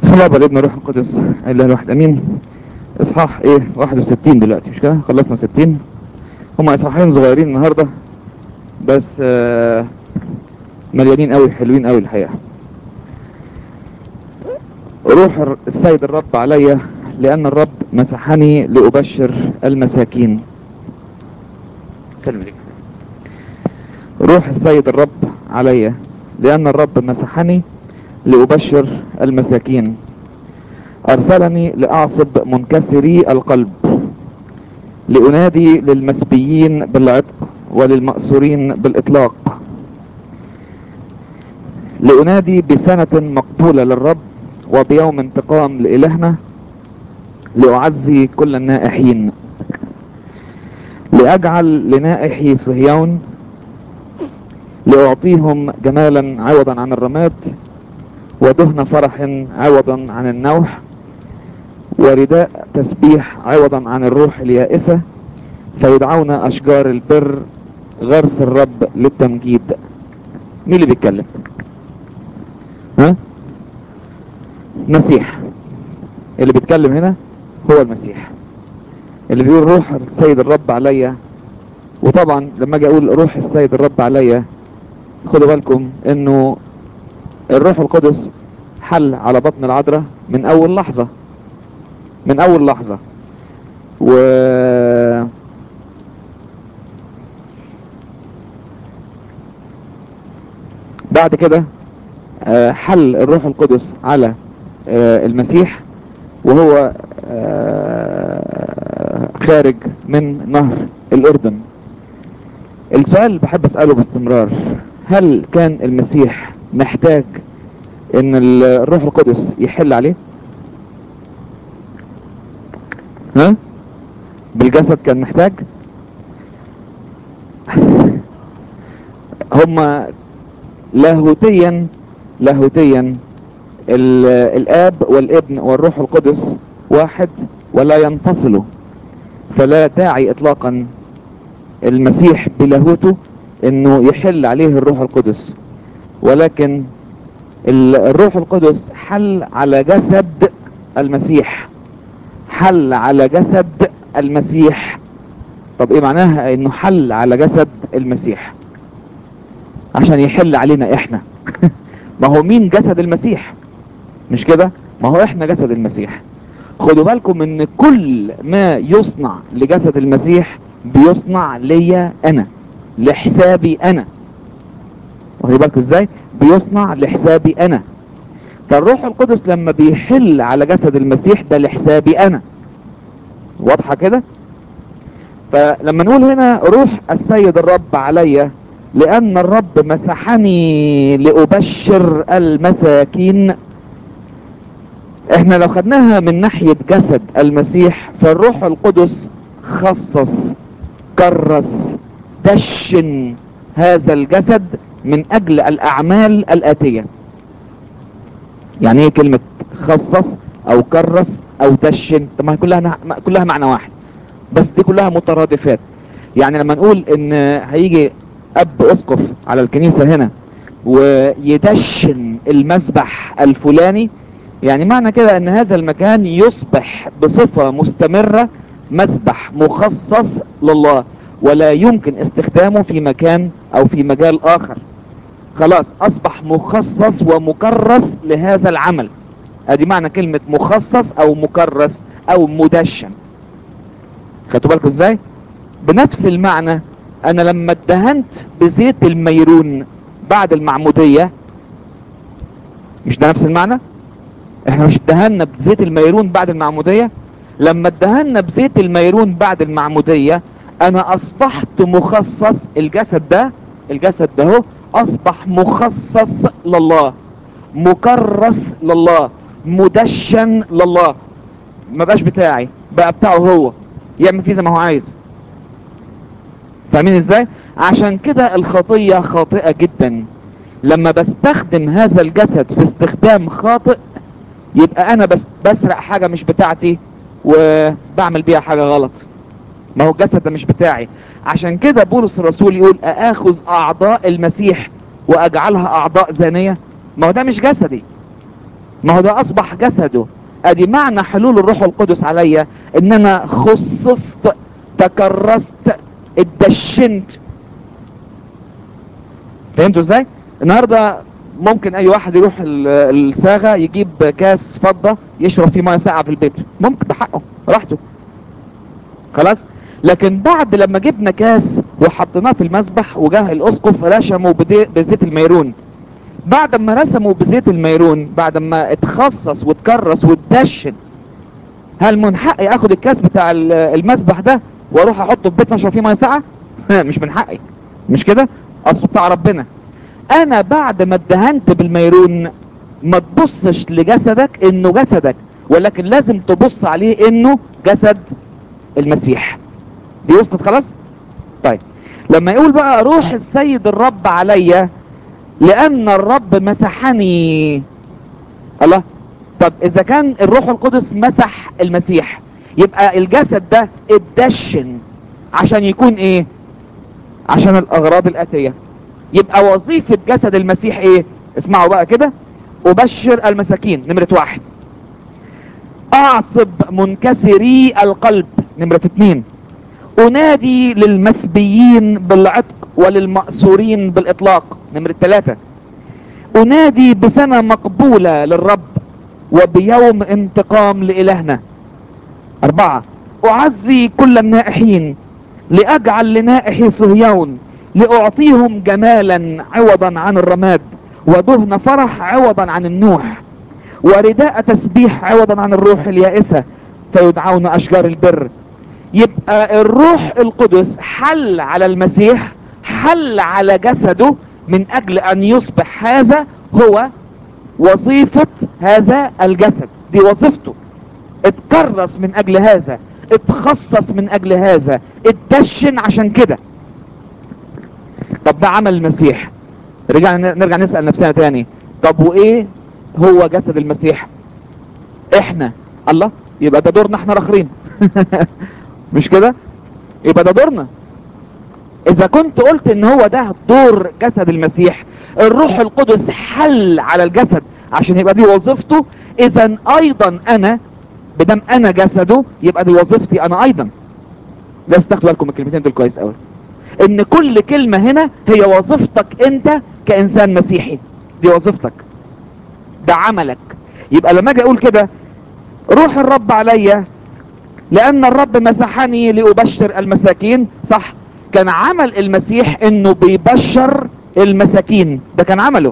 بسم الله والابن والروح القدس اله الواحد امين اصحاح ايه 61 دلوقتي مش كده خلصنا 60 هما اصحاحين صغيرين النهارده بس آه مليانين قوي حلوين قوي الحقيقه روح السيد الرب عليا لان الرب مسحني لابشر المساكين سلم عليك روح السيد الرب عليا لان الرب مسحني لأبشر المساكين أرسلني لأعصب منكسري القلب لأنادي للمسبيين بالعتق وللمأسورين بالإطلاق لأنادي بسنة مقبولة للرب وبيوم انتقام لإلهنا لأعزي كل النائحين لأجعل لنائحي صهيون لأعطيهم جمالا عوضا عن الرماد ودهن فرح عوضا عن النوح ورداء تسبيح عوضا عن الروح اليائسة فيدعون أشجار البر غرس الرب للتمجيد مين اللي بيتكلم ها مسيح اللي بيتكلم هنا هو المسيح اللي بيقول روح السيد الرب عليا وطبعا لما اجي اقول روح السيد الرب عليا خدوا بالكم انه الروح القدس حل على بطن العذراء من اول لحظة من اول لحظة و بعد كده حل الروح القدس على المسيح وهو خارج من نهر الاردن السؤال اللي بحب اسأله باستمرار هل كان المسيح محتاج ان الروح القدس يحل عليه ها بالجسد كان محتاج هما لاهوتيا لاهوتيا الاب والابن والروح القدس واحد ولا ينفصلوا فلا داعي اطلاقا المسيح بلاهوته انه يحل عليه الروح القدس ولكن الروح القدس حل على جسد المسيح حل على جسد المسيح طب ايه معناها انه حل على جسد المسيح عشان يحل علينا احنا ما هو مين جسد المسيح مش كده ما هو احنا جسد المسيح خدوا بالكم ان كل ما يصنع لجسد المسيح بيصنع ليا انا لحسابي انا واخدين بالكم ازاي بيصنع لحسابي انا فالروح القدس لما بيحل على جسد المسيح ده لحسابي انا واضحه كده فلما نقول هنا روح السيد الرب عليا لان الرب مسحني لابشر المساكين احنا لو خدناها من ناحية جسد المسيح فالروح القدس خصص كرس دشن هذا الجسد من اجل الاعمال الاتية يعني ايه كلمة خصص او كرس او دشن طب ما كلها كلها معنى واحد بس دي كلها مترادفات يعني لما نقول ان هيجي اب اسقف على الكنيسة هنا ويدشن المسبح الفلاني يعني معنى كده ان هذا المكان يصبح بصفة مستمرة مسبح مخصص لله ولا يمكن استخدامه في مكان او في مجال اخر خلاص اصبح مخصص ومكرس لهذا العمل ادي معنى كلمة مخصص او مكرس او مدشن خدتوا بالكم ازاي بنفس المعنى انا لما اتدهنت بزيت الميرون بعد المعمودية مش ده نفس المعنى احنا مش اتدهنا بزيت الميرون بعد المعمودية لما اتدهنا بزيت الميرون بعد المعمودية انا اصبحت مخصص الجسد ده الجسد ده هو اصبح مخصص لله مكرس لله مدشن لله ما بقاش بتاعي بقى بتاعه هو يعمل فيه زي ما هو عايز فاهمين ازاي عشان كده الخطية خاطئة جدا لما بستخدم هذا الجسد في استخدام خاطئ يبقى انا بس بسرق حاجة مش بتاعتي وبعمل بيها حاجة غلط ما هو الجسد ده مش بتاعي عشان كده بولس الرسول يقول اخذ اعضاء المسيح واجعلها اعضاء زانية ما هو ده مش جسدي ما هو ده اصبح جسده ادي معنى حلول الروح القدس عليا ان انا خصصت تكرست اتدشنت فهمتوا ازاي النهارده ممكن اي واحد يروح ال- الصاغه يجيب كاس فضه يشرب فيه ميه ساقعه في البيت ممكن بحقه راحته خلاص لكن بعد لما جبنا كاس وحطيناه في المسبح وجاه الاسقف رشمه بدي- بزيت الميرون بعد ما رسموا بزيت الميرون بعد ما اتخصص واتكرس واتدشن هل من حقي اخد الكاس بتاع ال- المسبح ده واروح احطه في بيت اشرب فيه ميه ساقعه مش من حقي مش كده اصله بتاع ربنا انا بعد ما اتدهنت بالميرون ما تبصش لجسدك انه جسدك ولكن لازم تبص عليه انه جسد المسيح دي وصلت خلاص طيب لما يقول بقى روح السيد الرب عليا لان الرب مسحني الله طب اذا كان الروح القدس مسح المسيح يبقى الجسد ده اتدشن عشان يكون ايه عشان الاغراض الاتيه يبقى وظيفة جسد المسيح ايه اسمعوا بقى كده ابشر المساكين نمرة واحد اعصب منكسري القلب نمرة اتنين انادي للمسبيين بالعتق وللمأسورين بالاطلاق نمرة ثلاثة انادي بسنة مقبولة للرب وبيوم انتقام لإلهنا اربعة اعزي كل النائحين لاجعل لنائحي صهيون لاعطيهم جمالا عوضا عن الرماد ودهن فرح عوضا عن النوح ورداء تسبيح عوضا عن الروح اليائسة فيدعون اشجار البر يبقى الروح القدس حل على المسيح حل على جسده من اجل ان يصبح هذا هو وظيفة هذا الجسد دي وظيفته اتكرس من اجل هذا اتخصص من اجل هذا اتدشن عشان كده طب ده عمل المسيح رجع نرجع نسأل نفسنا تاني طب وايه هو جسد المسيح احنا الله يبقى ده دورنا احنا الاخرين مش كده يبقى ده دورنا اذا كنت قلت ان هو ده دور جسد المسيح الروح القدس حل على الجسد عشان يبقى دي وظيفته اذا ايضا انا بدم انا جسده يبقى دي وظيفتي انا ايضا لازم تاخدوا بالكم من الكلمتين دول كويس قوي ان كل كلمة هنا هي وظيفتك انت كانسان مسيحي دي وظيفتك ده عملك يبقى لما اجي اقول كده روح الرب عليا لان الرب مسحني لابشر المساكين صح كان عمل المسيح انه بيبشر المساكين ده كان عمله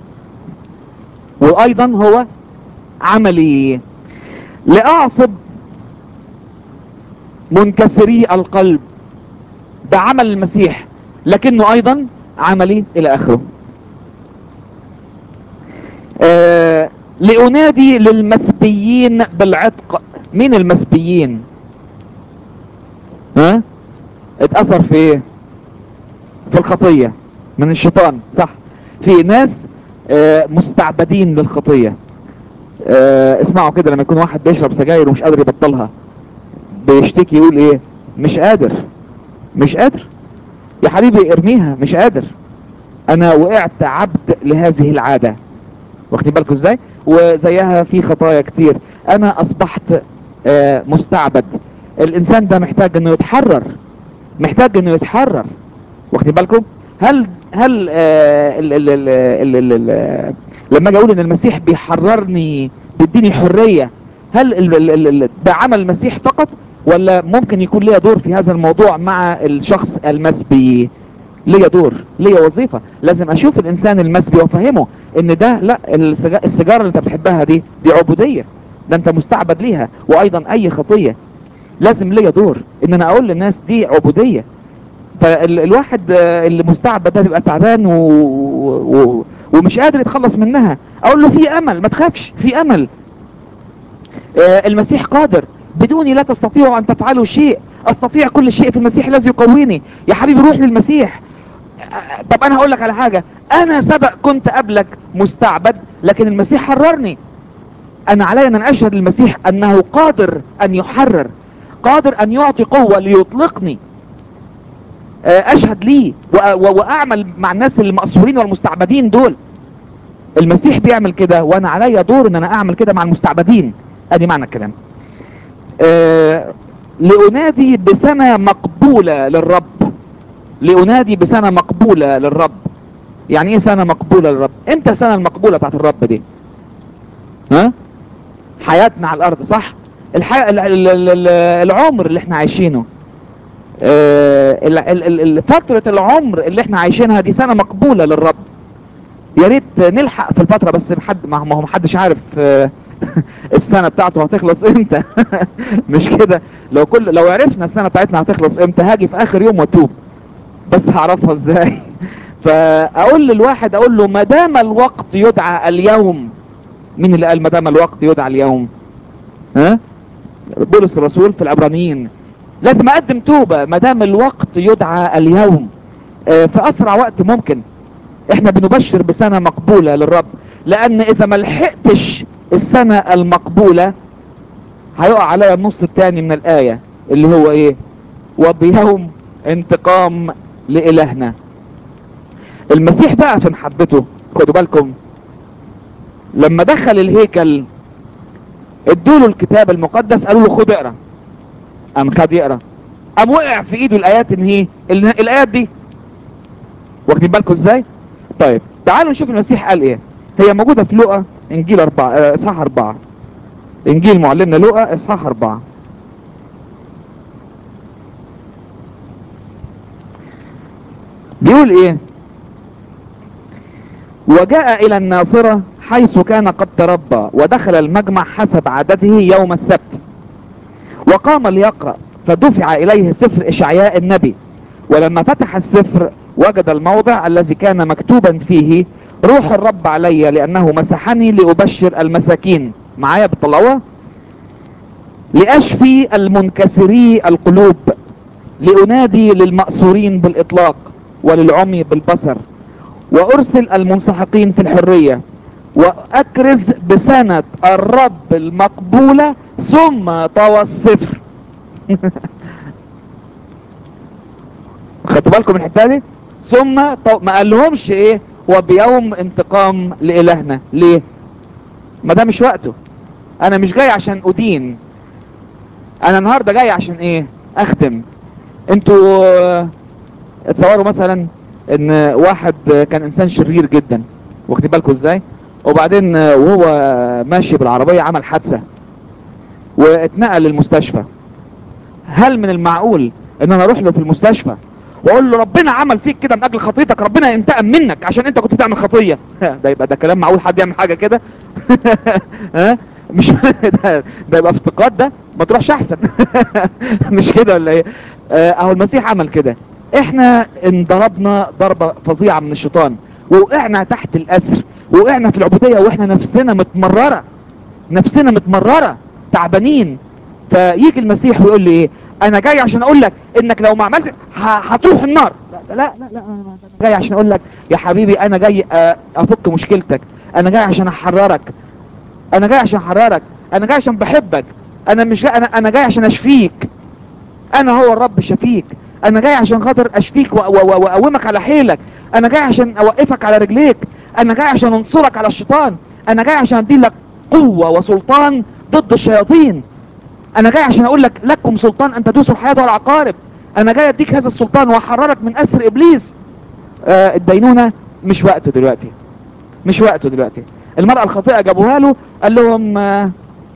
وايضا هو عملي لاعصب منكسري القلب ده عمل المسيح لكنه ايضا عملي الى اخره آه لانادي للمسبيين بالعتق مين المسبيين ها اتأثر في ايه في الخطية من الشيطان صح في ناس آه مستعبدين للخطية آه اسمعوا كده لما يكون واحد بيشرب سجاير ومش قادر يبطلها بيشتكي يقول ايه مش قادر مش قادر يا حبيبي ارميها مش قادر انا وقعت عبد لهذه العادة واخدين بالكم ازاي وزيها في خطايا كتير انا اصبحت آه مستعبد الانسان ده محتاج انه يتحرر محتاج انه يتحرر واخدين بالكم هل هل آه ال ال ال ال ال ال لما اجي اقول ان المسيح بيحررني بيديني حرية هل ال ال ال ده عمل المسيح فقط ولا ممكن يكون ليا دور في هذا الموضوع مع الشخص المسبي ليا دور ليا وظيفة لازم اشوف الانسان المسبي وافهمه ان ده لا السجا- السيجارة اللي انت بتحبها دي دي عبودية ده انت مستعبد ليها وايضا اي خطية لازم ليا دور ان انا اقول للناس دي عبودية فالواحد آه، اللي مستعبد ده بيبقى تعبان و... و... ومش قادر يتخلص منها اقول له في امل ما تخافش في امل آه، المسيح قادر بدوني لا تستطيعوا ان تفعلوا شيء استطيع كل شيء في المسيح الذي يقويني يا حبيبي روح للمسيح آه، طب انا هقول لك على حاجة انا سبق كنت قبلك مستعبد لكن المسيح حررني انا علي ان اشهد للمسيح انه قادر ان يحرر قادر ان يعطي قوة ليطلقني آه، اشهد ليه و- و- واعمل مع الناس المأسورين والمستعبدين دول المسيح بيعمل كده وانا عليا دور ان انا اعمل كده مع المستعبدين ادي معنى الكلام آه لأنادي بسنة مقبولة للرب لأنادي بسنة مقبولة للرب يعني ايه سنة مقبولة للرب امتى السنة المقبولة بتاعت الرب دي ها حياتنا على الارض صح الحي... ال... ال... ال... العمر اللي احنا عايشينه آه ال... ال... ال... فترة العمر اللي احنا عايشينها دي سنة مقبولة للرب يا ريت نلحق في الفترة بس محد ما هو محدش عارف آه السنة بتاعته هتخلص امتى مش كده لو كل لو عرفنا السنة بتاعتنا هتخلص امتى هاجي في اخر يوم واتوب بس هعرفها ازاي فاقول للواحد اقول له ما دام الوقت يدعى اليوم مين اللي قال ما دام الوقت يدعى اليوم ها بولس الرسول في العبرانيين لازم اقدم توبة ما دام الوقت يدعى اليوم اه في اسرع وقت ممكن احنا بنبشر بسنة مقبولة للرب لان اذا ما لحقتش السنة المقبولة هيقع عليا النص الثاني من الآية اللي هو ايه وبيوم انتقام لإلهنا المسيح بقى في محبته خدوا بالكم لما دخل الهيكل ادوله الكتاب المقدس قالوا له خد اقرا قام خد يقرا قام وقع في ايده الايات ان هي الايات دي واخدين بالكم ازاي طيب تعالوا نشوف المسيح قال ايه هي موجودة في لقا انجيل اربعة اه اصحاح اربعة انجيل معلمنا لقا اصحاح اربعة بيقول ايه وجاء الى الناصرة حيث كان قد تربى ودخل المجمع حسب عادته يوم السبت وقام ليقرأ فدفع اليه سفر اشعياء النبي ولما فتح السفر وجد الموضع الذي كان مكتوبا فيه روح الرب علي لانه مسحني لابشر المساكين معايا بتطلعوها لاشفي المنكسري القلوب لانادي للمأسورين بالاطلاق وللعمي بالبصر وارسل المنسحقين في الحرية واكرز بسنة الرب المقبولة ثم طوى الصفر خدتوا بالكم من الحته دي ثم طو... ما قالهمش ايه وبيوم انتقام لإلهنا ليه ما ده مش وقته انا مش جاي عشان ادين انا النهاردة جاي عشان ايه اخدم انتوا اتصوروا مثلا ان واحد كان انسان شرير جدا واخدين بالكم ازاي وبعدين وهو ماشي بالعربية عمل حادثة واتنقل للمستشفى هل من المعقول ان انا اروح له في المستشفى واقول له ربنا عمل فيك كده من اجل خطيتك ربنا ينتقم منك عشان انت كنت بتعمل خطيه ده يبقى ده كلام معقول حد يعمل حاجه كده ها مش ده, ده يبقى افتقاد ده ما تروحش احسن مش كده ولا ايه اهو المسيح عمل كده احنا انضربنا ضربه فظيعه من الشيطان ووقعنا تحت الاسر ووقعنا في العبوديه واحنا نفسنا متمرره نفسنا متمرره تعبانين فيجي المسيح ويقول لي ايه انا جاي عشان اقول لك انك لو ما عملت هتروح النار لا لا لا, لا انا جاي عشان اقول لك يا حبيبي انا جاي افك مشكلتك انا جاي عشان احررك انا جاي عشان احررك انا جاي عشان بحبك انا مش جاي انا انا جاي عشان اشفيك انا هو الرب شفيك انا جاي عشان خاطر اشفيك واقومك على حيلك انا جاي عشان اوقفك على رجليك انا جاي عشان انصرك على الشيطان انا جاي عشان ادي لك قوة وسلطان ضد الشياطين انا جاي عشان اقول لك لكم سلطان ان تدوسوا الحياة والعقارب انا جاي اديك هذا السلطان واحررك من اسر ابليس آه الدينونة مش وقته دلوقتي مش وقته دلوقتي المرأة الخاطئة جابوها له قال لهم آه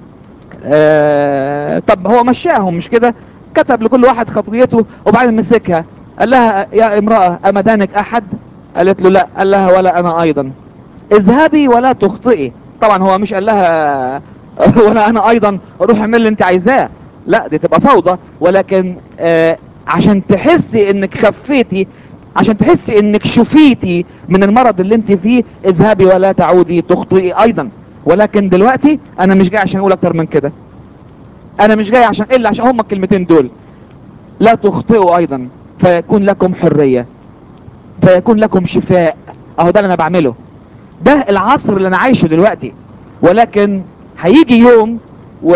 آه طب هو مشاهم مش كده كتب لكل واحد خطيته وبعدين مسكها قال لها يا امرأة امدانك احد قالت له لا قال لها ولا انا ايضا اذهبي ولا تخطئي طبعا هو مش قال لها ولا انا ايضا روح اعمل اللي انت عايزاه لا دي تبقى فوضى ولكن آه عشان تحسي انك خفيتي عشان تحسي انك شفيتي من المرض اللي انت فيه اذهبي ولا تعودي تخطئي ايضا ولكن دلوقتي انا مش جاي عشان اقول اكتر من كده انا مش جاي عشان الا عشان هم الكلمتين دول لا تخطئوا ايضا فيكون لكم حرية فيكون لكم شفاء اهو ده اللي انا بعمله ده العصر اللي انا عايشه دلوقتي ولكن هيجي يوم و...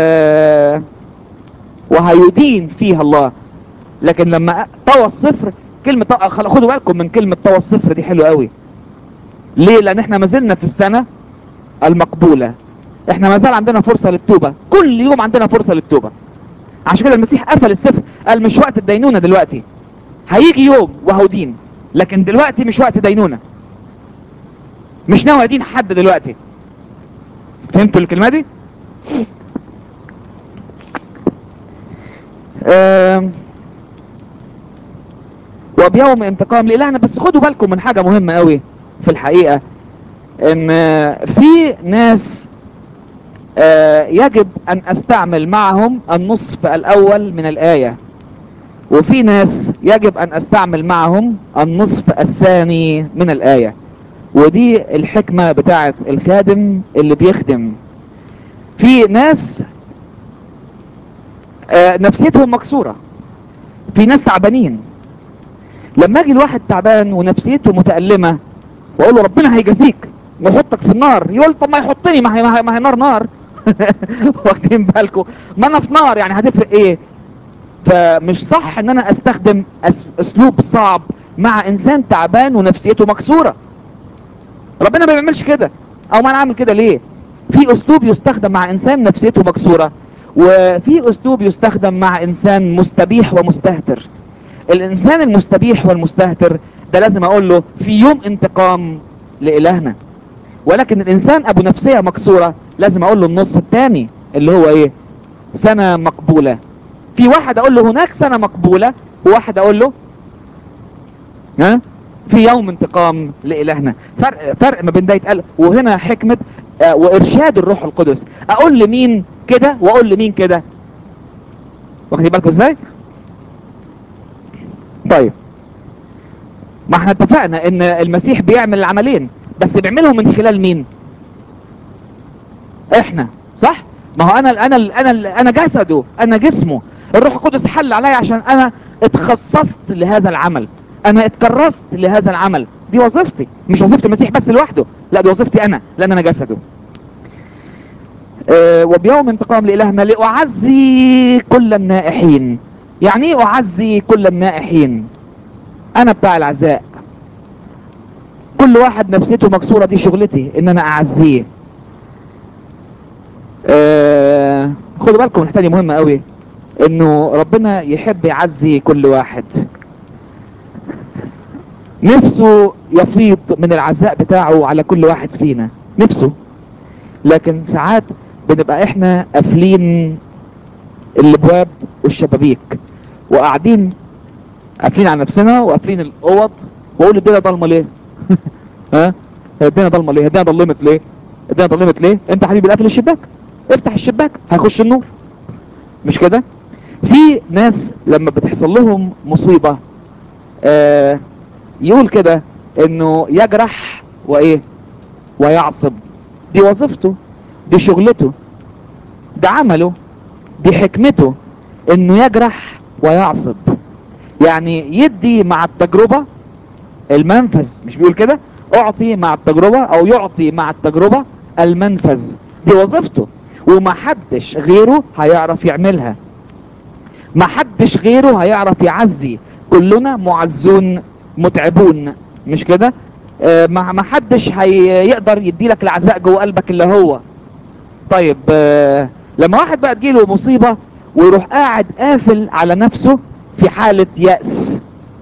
وهيدين فيها الله لكن لما طوى الصفر كلمة طو... خدوا بالكم من كلمة طوى الصفر دي حلوة قوي ليه لان احنا ما زلنا في السنة المقبولة احنا ما زال عندنا فرصة للتوبة كل يوم عندنا فرصة للتوبة عشان كده المسيح قفل السفر قال مش وقت الدينونة دلوقتي هيجي يوم وهودين لكن دلوقتي مش وقت دينونة مش ناوي ادين حد دلوقتي فهمتوا الكلمة دي آم، وبيوم انتقام لإلهنا بس خدوا بالكم من حاجة مهمة قوي في الحقيقة ان في ناس آه، يجب ان استعمل معهم النصف الاول من الاية وفي ناس يجب ان استعمل معهم النصف الثاني من الاية ودي الحكمة بتاعت الخادم اللي بيخدم في ناس آه، نفسيتهم مكسورة في ناس تعبانين لما اجي الواحد تعبان ونفسيته متألمة واقول له ربنا هيجازيك ويحطك في النار يقول طب ما يحطني ما هي, ما هي, ما هي نار نار واخدين بالكم ما انا في نار يعني هتفرق ايه فمش صح ان انا استخدم أس اسلوب صعب مع انسان تعبان ونفسيته مكسورة ربنا ما بيعملش كده او ما انا عامل كده ليه في اسلوب يستخدم مع انسان نفسيته مكسورة وفي اسلوب يستخدم مع انسان مستبيح ومستهتر الانسان المستبيح والمستهتر ده لازم اقول له في يوم انتقام لالهنا ولكن الانسان ابو نفسية مكسورة لازم اقول له النص الثاني اللي هو ايه سنة مقبولة في واحد اقول له هناك سنة مقبولة وواحد اقول له ها في يوم انتقام لإلهنا فرق فرق ما بين ده يتقال وهنا حكمة آه، وارشاد الروح القدس اقول لمين كده واقول لمين كده واخدين بالكم ازاي طيب ما احنا اتفقنا ان المسيح بيعمل العملين بس بيعملهم من خلال مين احنا صح ما هو انا انا انا انا جسده انا جسمه الروح القدس حل عليا عشان انا اتخصصت لهذا العمل انا اتكرست لهذا العمل دي وظيفتي مش وظيفة المسيح بس لوحده لا دي وظيفتي انا لان انا جسده أه وبيوم انتقام لإلهنا لأعزي كل النائحين يعني ايه أعزي كل النائحين انا بتاع العزاء كل واحد نفسيته مكسورة دي شغلتي ان انا اعزيه أه خدوا بالكم من الحته دي مهمة قوي انه ربنا يحب يعزي كل واحد نفسه يفيض من العزاء بتاعه على كل واحد فينا نفسه لكن ساعات بنبقى احنا قافلين الابواب والشبابيك وقاعدين قافلين على نفسنا وقافلين الاوض واقول الدنيا ضلمه ليه ها هي الدنيا ضلمه ليه الدنيا ضلمت ليه الدنيا ضلمت ليه انت حبيبي قافل الشباك افتح الشباك هيخش النور مش كده في ناس لما بتحصل لهم مصيبة آه يقول كده انه يجرح وايه ويعصب دي وظيفته دي شغلته ده عمله دي حكمته انه يجرح ويعصب يعني يدي مع التجربة المنفذ مش بيقول كده اعطي مع التجربة او يعطي مع التجربة المنفذ دي وظيفته ومحدش غيره هيعرف يعملها محدش غيره هيعرف يعزي كلنا معزون متعبون مش كده آه ما ما حدش هيقدر يديلك العزاء جوه قلبك الا هو طيب آه لما واحد بقى تجيله مصيبة ويروح قاعد قافل على نفسه في حالة يأس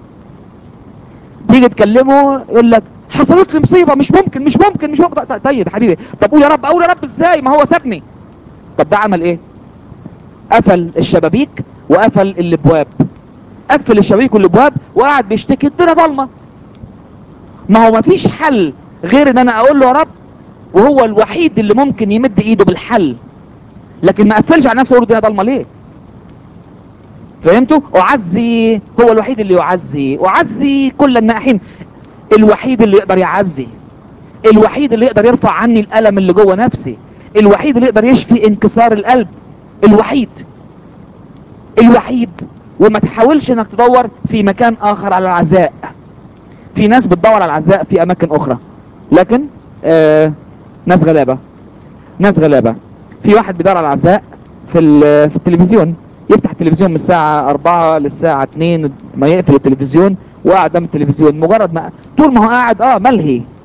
تيجي تكلمه يقول لك حصلت لي مصيبة مش ممكن مش ممكن مش ممكن طيب يا حبيبي طب قول يا رب قول يا رب ازاي ما هو سابني طب ده عمل ايه قفل الشبابيك وقفل الابواب قفل الشبابيك والابواب وقعد بيشتكي الدنيا ضلمه ما هو مفيش حل غير ان انا اقول له يا رب وهو الوحيد اللي ممكن يمد ايده بالحل لكن ما قفلش على نفسه اقول له الدنيا ضلمه ليه فهمتوا اعزي هو الوحيد اللي يعزي اعزي كل النائحين الوحيد اللي يقدر يعزي الوحيد اللي يقدر يرفع عني الالم اللي جوه نفسي الوحيد اللي يقدر يشفي انكسار القلب الوحيد الوحيد وما تحاولش انك تدور في مكان اخر على العزاء في ناس بتدور على العزاء في اماكن اخرى لكن آه ناس غلابة ناس غلابة في واحد بيدور على العزاء في, في التلفزيون يفتح التلفزيون من الساعة 4 للساعة 2 ما يقفل التلفزيون وقاعد قدام التلفزيون مجرد ما طول ما هو قاعد اه ملهي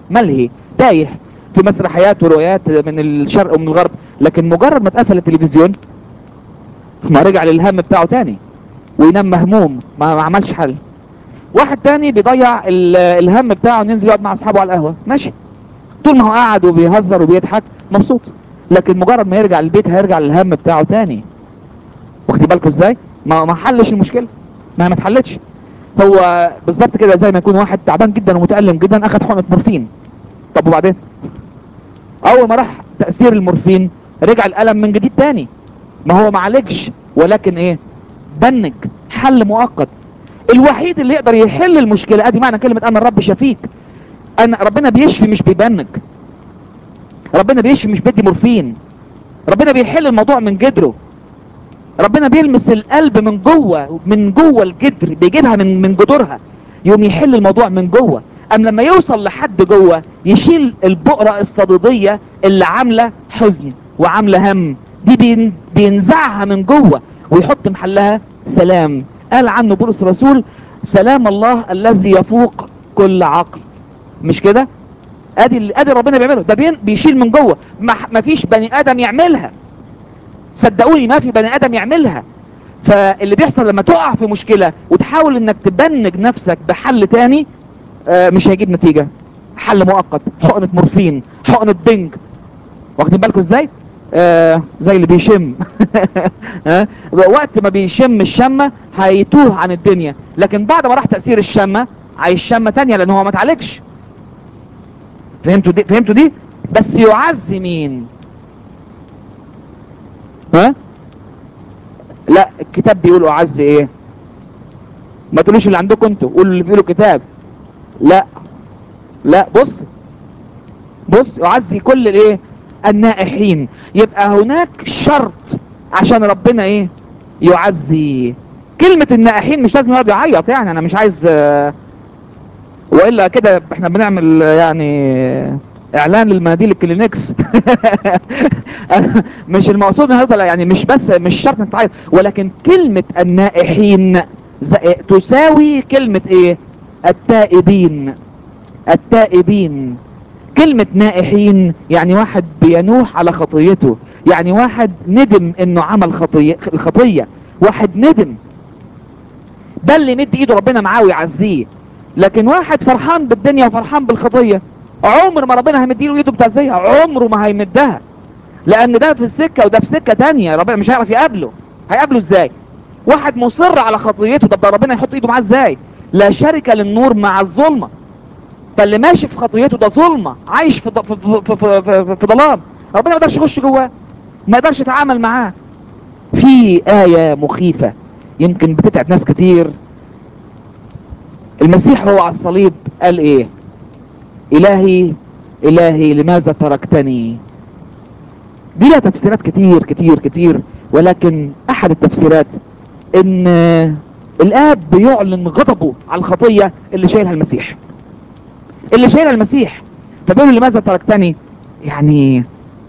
ملهي تايه في مسرحيات وروايات من الشرق ومن الغرب لكن مجرد ما اتقفل التلفزيون ما رجع للهم بتاعه تاني وينام مهموم ما, ما عملش حل واحد تاني بيضيع ال- الهم بتاعه إنه ينزل يقعد مع اصحابه على القهوه ماشي طول ما هو قاعد وبيهزر وبيضحك مبسوط لكن مجرد ما يرجع البيت هيرجع للهم بتاعه تاني واخدين بالكم ازاي ما ما حلش المشكله ما ما اتحلتش هو بالظبط كده زي ما يكون واحد تعبان جدا ومتالم جدا اخد حقنه مورفين طب وبعدين اول ما راح تاثير المورفين رجع الالم من جديد تاني ما هو ما عالجش ولكن ايه بنج حل مؤقت الوحيد اللي يقدر يحل المشكله ادي معنى كلمه انا الرب شفيك انا ربنا بيشفي مش بيبنج ربنا بيشفي مش بيدي مورفين ربنا بيحل الموضوع من جدره ربنا بيلمس القلب من جوه من جوه الجدر بيجيبها من من جذورها يقوم يحل الموضوع من جوه ام لما يوصل لحد جوه يشيل البؤره الصديديه اللي عامله حزن وعامله هم دي بين بينزعها من جوه ويحط محلها سلام قال عنه بولس الرسول سلام الله الذي يفوق كل عقل مش كده ادي اللي ادي ربنا بيعمله ده بين بيشيل من جوه ما ما فيش بني ادم يعملها صدقوني ما في بني ادم يعملها فاللي بيحصل لما تقع في مشكلة وتحاول انك تبنج نفسك بحل تاني آه، مش هيجيب نتيجة حل مؤقت حقنة مورفين حقنة بنج واخدين بالكم ازاي آه زي اللي بيشم آه، وقت ما بيشم الشمة هيتوه عن الدنيا لكن بعد ما راح تأثير الشمة عايز شمة تانية لان هو ما اتعالجش فهمتوا دي فهمتوا دي بس يعزي مين ها لا الكتاب بيقول اعز ايه ما تقولوش اللي عندكم انتوا قولوا اللي بيقولوا كتاب لا لا بص بص يعزي كل الايه النائحين يبقى هناك شرط عشان ربنا ايه يعزي كلمة النائحين مش لازم يقعد يعيط يعني انا مش عايز آه، والا كده احنا بنعمل آه، يعني اعلان للمناديل الكلينكس مش المقصود ان هيفضل يعني مش بس مش شرط انك تعيط ولكن كلمة النائحين زي- تساوي كلمة ايه التائبين التائبين كلمة نائحين يعني واحد بينوح على خطيته يعني واحد ندم انه عمل خطية الخطية واحد ندم ده اللي مد ايده ربنا معاه ويعزيه لكن واحد فرحان بالدنيا وفرحان بالخطية عمر ما ربنا هيمد له ايده بتعزيها عمره ما هيمدها لان ده في السكة وده في سكة تانية ربنا مش هيعرف يقابله هيقابله ازاي واحد مصر على خطيته طب ده ربنا يحط ايده معاه ازاي لا شركة للنور مع الظلمة فاللي ماشي في خطيته ده ظلمة عايش في, ض- في, في, في, في, في ظلام ربنا ما يقدرش يخش جواه ما يقدرش يتعامل معاه في آية مخيفة يمكن بتتعب ناس كتير المسيح هو على الصليب قال ايه الهي الهي لماذا تركتني دي لها تفسيرات كتير كتير كتير ولكن احد التفسيرات ان الاب بيعلن غضبه على الخطية اللي شايلها المسيح اللي شايلها المسيح فبيقول له لماذا تركتني يعني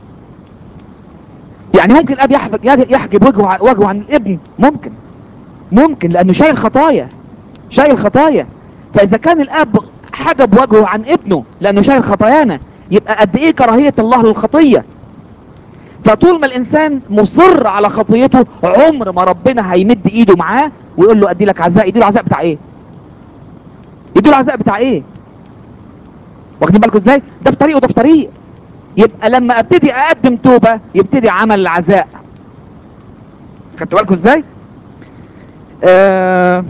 يعني ممكن الاب يحجب يحجب وجهه وجهه عن الابن ممكن ممكن لانه شايل خطايا شايل خطايا فاذا كان الاب حجب وجهه عن ابنه لانه شايل خطايانا يبقى قد ايه كراهية الله للخطية فطول ما الانسان مصر على خطيته عمر ما ربنا هيمد ايده معاه ويقول له ادي لك عزاء يدي له عزاء بتاع ايه يدي له عزاء بتاع ايه واخدين بالكم ازاي ده في طريق وده في طريق يبقى لما ابتدي اقدم توبة يبتدي عمل العزاء خدتوا بالكم ازاي آه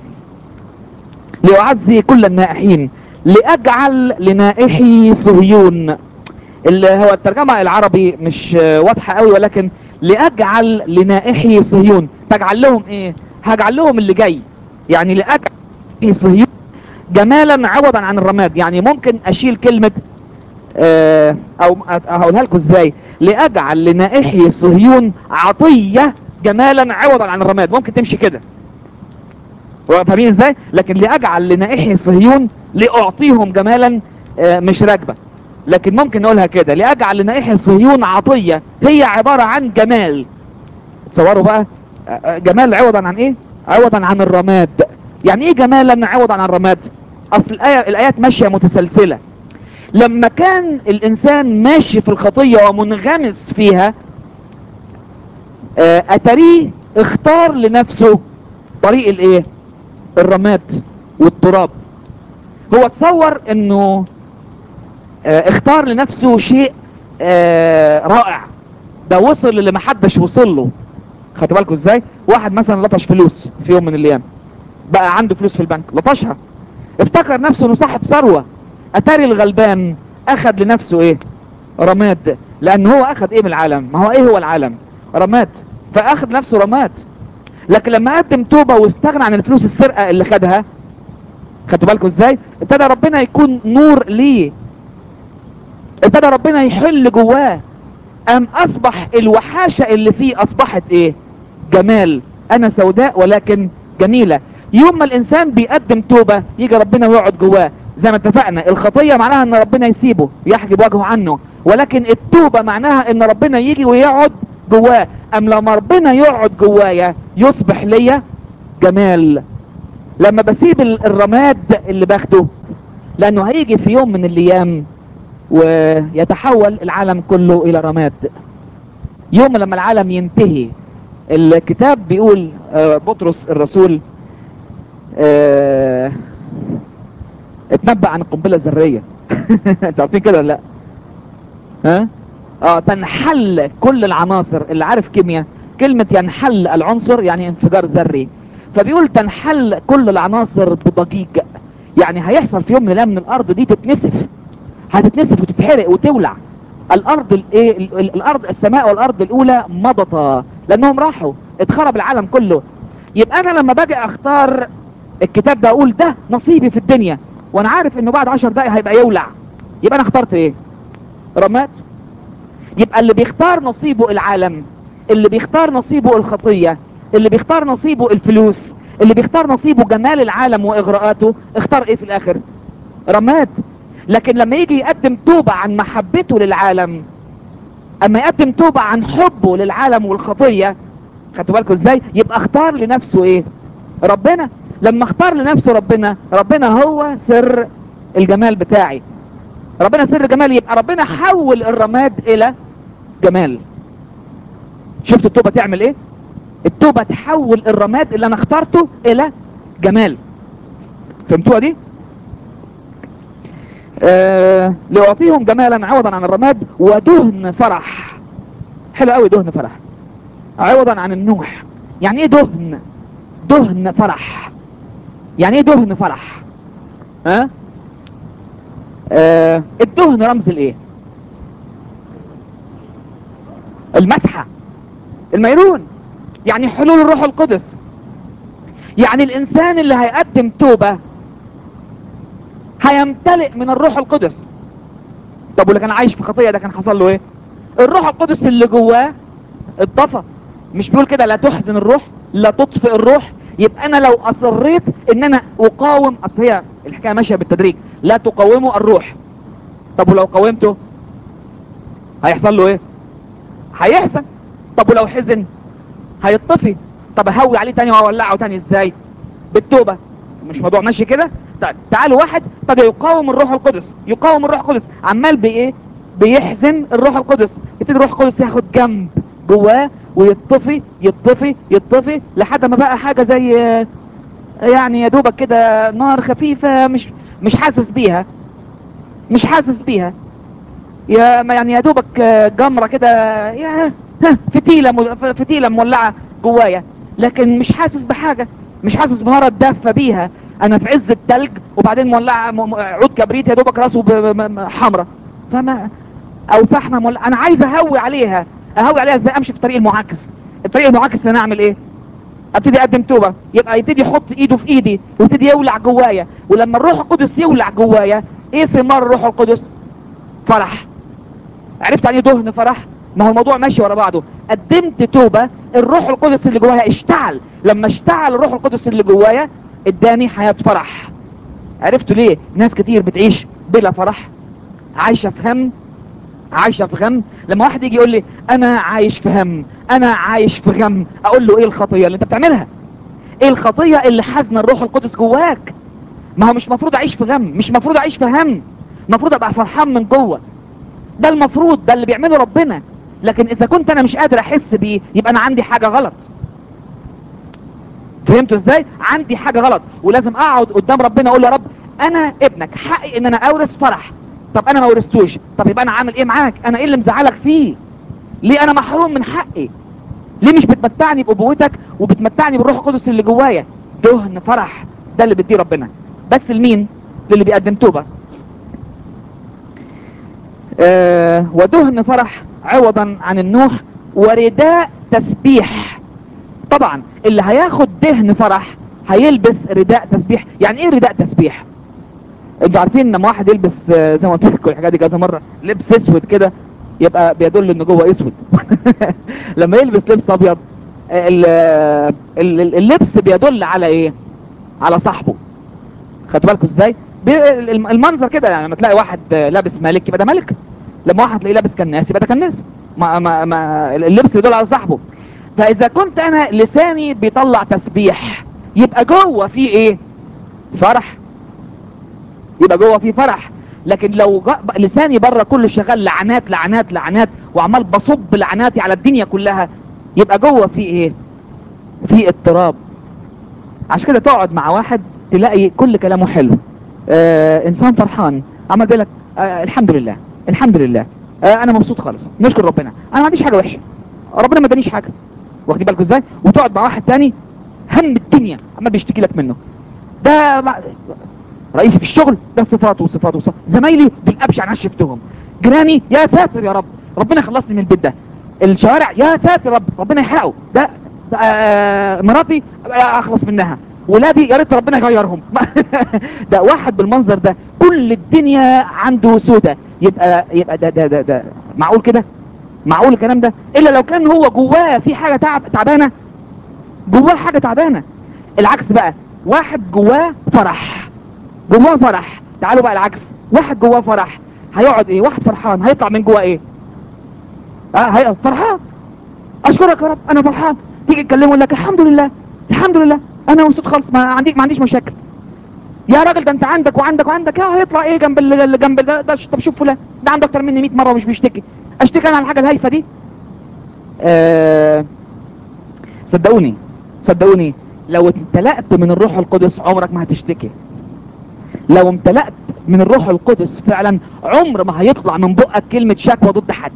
لأعزي كل النائحين لأجعل لنائحي صهيون اللي هو الترجمة العربي مش آه، واضحة قوي ولكن لأجعل لنائحي صهيون تجعل لهم ايه هجعل لهم اللي جاي يعني لأجعل لنائحي صهيون جمالا عوضا عن الرماد يعني ممكن اشيل كلمة آه، او هقولها لكم ازاي لاجعل لنائحي صهيون عطية جمالا عوضا عن الرماد ممكن تمشي كده فاهمين ازاي لكن لاجعل لنائحي صهيون لاعطيهم جمالا آه، مش راكبه لكن ممكن نقولها كده لاجعل لنائحي صهيون عطية هي عبارة عن جمال تصوروا بقى آه، آه، جمال عوضا عن ايه عوضا عن الرماد يعني ايه جمالا عوضا عن الرماد اصل الآية الايات ماشية متسلسلة لما كان الانسان ماشي في الخطية ومنغمس فيها آه، اتريه اختار لنفسه طريق الايه الرماد والتراب هو تصور انه آه، اختار لنفسه شيء آه، رائع ده وصل اللي محدش وصل له خدتوا بالكم ازاي واحد مثلا لطش فلوس في يوم من الايام بقى عنده فلوس في البنك لطشها افتكر نفسه انه صاحب ثروه اتاري الغلبان اخذ لنفسه ايه رماد لان هو اخذ ايه من العالم ما هو ايه هو العالم رماد فاخذ نفسه رماد لكن لما قدم توبه واستغنى عن الفلوس السرقه اللي خدها خدتوا بالكم ازاي ابتدى ربنا يكون نور ليه ابتدى ربنا يحل جواه ام اصبح الوحاشة اللي فيه اصبحت ايه جمال انا سوداء ولكن جميلة يوم ما الانسان بيقدم توبة يجي ربنا ويقعد جواه زي ما اتفقنا الخطية معناها ان ربنا يسيبه يحجب وجهه عنه ولكن التوبة معناها ان ربنا يجي ويقعد جواه ام لما ربنا يقعد جوايا يصبح ليا جمال لما بسيب ال- الرماد اللي باخده لانه هيجي في يوم من الايام ويتحول العالم كله الى رماد يوم لما العالم ينتهي الكتاب بيقول آه، بطرس الرسول آه، اتنبأ عن القنبلة الذرية انتوا عارفين كده ولا لا ها اه تنحل كل العناصر اللي عارف كيمياء كلمة ينحل العنصر يعني انفجار ذري فبيقول تنحل كل العناصر بضجيج يعني هيحصل في يوم من الايام ان الارض دي تتنسف هتتنسف وتتحرق وتولع الارض الايه ال- ال- الارض السماء والارض الاولى مضتا لانهم راحوا اتخرب العالم كله يبقى انا لما باجي اختار الكتاب ده اقول ده نصيبي في الدنيا وانا عارف انه بعد عشر دقايق هيبقى يولع يبقى انا اخترت ايه رماد يبقى اللي بيختار نصيبه العالم اللي بيختار نصيبه الخطية اللي بيختار نصيبه الفلوس اللي بيختار نصيبه جمال العالم واغراءاته اختار ايه في الاخر رماد لكن لما يجي يقدم توبة عن محبته للعالم اما يقدم توبة عن حبه للعالم والخطية خدتوا بالكم ازاي يبقى اختار لنفسه ايه ربنا لما اختار لنفسه ربنا ربنا هو سر الجمال بتاعي ربنا سر جمال يبقى ربنا حول الرماد الى جمال شفت التوبة تعمل ايه التوبة تحول الرماد اللي انا اخترته الى جمال فهمتوها دي آه لأعطيهم جمالا عوضا عن الرماد ودهن فرح حلو قوي دهن فرح عوضا عن النوح يعني ايه دهن دهن فرح يعني ايه دهن فرح ها آه الدهن رمز الايه المسحة الميرون يعني حلول الروح القدس يعني الانسان اللي هيقدم توبة هيمتلئ من الروح القدس طب واللي كان عايش في خطية ده كان حصل له ايه الروح القدس اللي جواه اتطفى مش بيقول كده لا تحزن الروح لا تطفئ الروح يبقى انا لو اصريت ان انا اقاوم اصل هي الحكايه ماشيه بالتدريج لا تقاوموا الروح طب ولو قاومته هيحصل له ايه هيحزن طب ولو حزن هيطفي طب اهوي عليه تاني واولعه تاني ازاي بالتوبه مش موضوع ماشي كده طيب تعالوا واحد ابتدى يقاوم الروح القدس يقاوم الروح القدس عمال بايه بيحزن الروح القدس يبتدي الروح القدس ياخد جنب جواه ويطفي يطفي يطفي لحد ما بقى حاجه زي آه، يعني يا دوبك كده نار خفيفه مش مش حاسس بيها مش حاسس بيها يا ما يعني يا دوبك آه، جمره كده يا ها، فتيله مل- ف- فتيله مولعه جوايا لكن مش حاسس بحاجه مش حاسس بنار اتدفى بيها انا في عز التلج وبعدين مولعه م- م- عود كبريت يا دوبك راسه ب- ب- م- حمرا فما او فحمه مولعه انا عايز اهوي عليها اهوي عليها ازاي امشي في الطريق المعاكس الطريق المعاكس ان انا اعمل ايه ابتدي اقدم توبه يبقى يبتدي يحط ايده في ايدي ويبتدي يولع جوايا ولما الروح القدس يولع جوايا ايه ثمار الروح القدس فرح عرفت يعني ايه دهن فرح ما هو الموضوع ماشي ورا بعضه قدمت توبة الروح القدس اللي جوايا اشتعل لما اشتعل الروح القدس اللي جوايا اداني حياة فرح عرفتوا ليه ناس كتير بتعيش بلا فرح عايشة في هم عايشة في غم لما واحد يجي يقول لي انا عايش في هم انا عايش في غم اقول له ايه الخطية اللي انت بتعملها ايه الخطية اللي حزن الروح القدس جواك ما هو مش مفروض اعيش في غم مش مفروض اعيش في هم المفروض ابقى فرحان من جوه ده المفروض ده اللي بيعمله ربنا لكن اذا كنت انا مش قادر احس بيه يبقى انا عندي حاجة غلط فهمتوا ازاي عندي حاجة غلط ولازم اقعد قدام ربنا اقول يا رب انا ابنك حقي ان انا اورث فرح طب انا ما ورثتوش طب يبقى انا عامل ايه معاك انا ايه اللي مزعلك فيه ليه انا محروم من حقي ليه مش بتمتعني بابوتك وبتمتعني بالروح القدس اللي جوايا دهن فرح ده اللي بيديه ربنا بس لمين للي بيقدم توبه آه ودهن فرح عوضا عن النوح ورداء تسبيح طبعا اللي هياخد دهن فرح هيلبس رداء تسبيح يعني ايه رداء تسبيح انتوا عارفين لما واحد يلبس آه، زي ما قلت لكم الحاجات دي كذا مره لبس اسود كده يبقى بيدل ان جوه اسود لما يلبس لبس ابيض ال- ال- اللبس بيدل على ايه على صاحبه خدوا بالكم ازاي بي- الم- المنظر كده يعني لما تلاقي واحد آه، لابس ملك يبقى ده ملك لما واحد تلاقيه لابس كناس يبقى ده كناس ما ما ما اللبس يدل على صاحبه فاذا كنت انا لساني بيطلع تسبيح يبقى جوه في ايه فرح يبقى جوه في فرح لكن لو جا- لساني بره كله شغال لعنات لعنات لعنات وعمال بصب لعناتي على الدنيا كلها يبقى جوه في ايه في اضطراب عشان كده تقعد مع واحد تلاقي كل كلامه حلو آه انسان فرحان عمال بيقول لك آه الحمد لله الحمد لله آه انا مبسوط خالص نشكر ربنا انا ما عنديش حاجه وحشه ربنا ما ادانيش حاجه واخدين بالكم ازاي وتقعد مع واحد تاني هم الدنيا عمال بيشتكي لك منه ده ما- رئيسي في الشغل ده صفاته وصفاته وصفاته زمايلي بالابش انا شفتهم جيراني يا ساتر يا رب ربنا يخلصني من البيت ده الشوارع يا ساتر يا رب ربنا يحرقه ده, ده آه مراتي آه، اخلص منها ولادي يا ريت ربنا يغيرهم ده واحد بالمنظر ده كل الدنيا عنده سودة يبقى يبقى ده ده ده, ده معقول كده معقول الكلام ده الا لو كان هو جواه في حاجه تعب تعبانه جواه حاجه تعبانه العكس بقى واحد جواه فرح جواه فرح تعالوا بقى العكس واحد جواه فرح هيقعد ايه واحد فرحان هيطلع من جواه ايه اه هي فرحان اشكرك يا رب انا فرحان تيجي تكلمه يقول لك الحمد لله الحمد لله انا مبسوط خالص ما عندي ما عنديش مشاكل يا راجل ده انت عندك وعندك وعندك اه هيطلع ايه جنب ال- اللي جنب ده, ده طب شوف فلان ده عنده اكتر مني 100 مره ومش بيشتكي اشتكي انا على الحاجه الهايفه دي آه صدقوني صدقوني لو امتلأت من الروح القدس عمرك ما هتشتكي لو امتلأت من الروح القدس فعلا عمر ما هيطلع من بقك كلمة شكوى ضد حد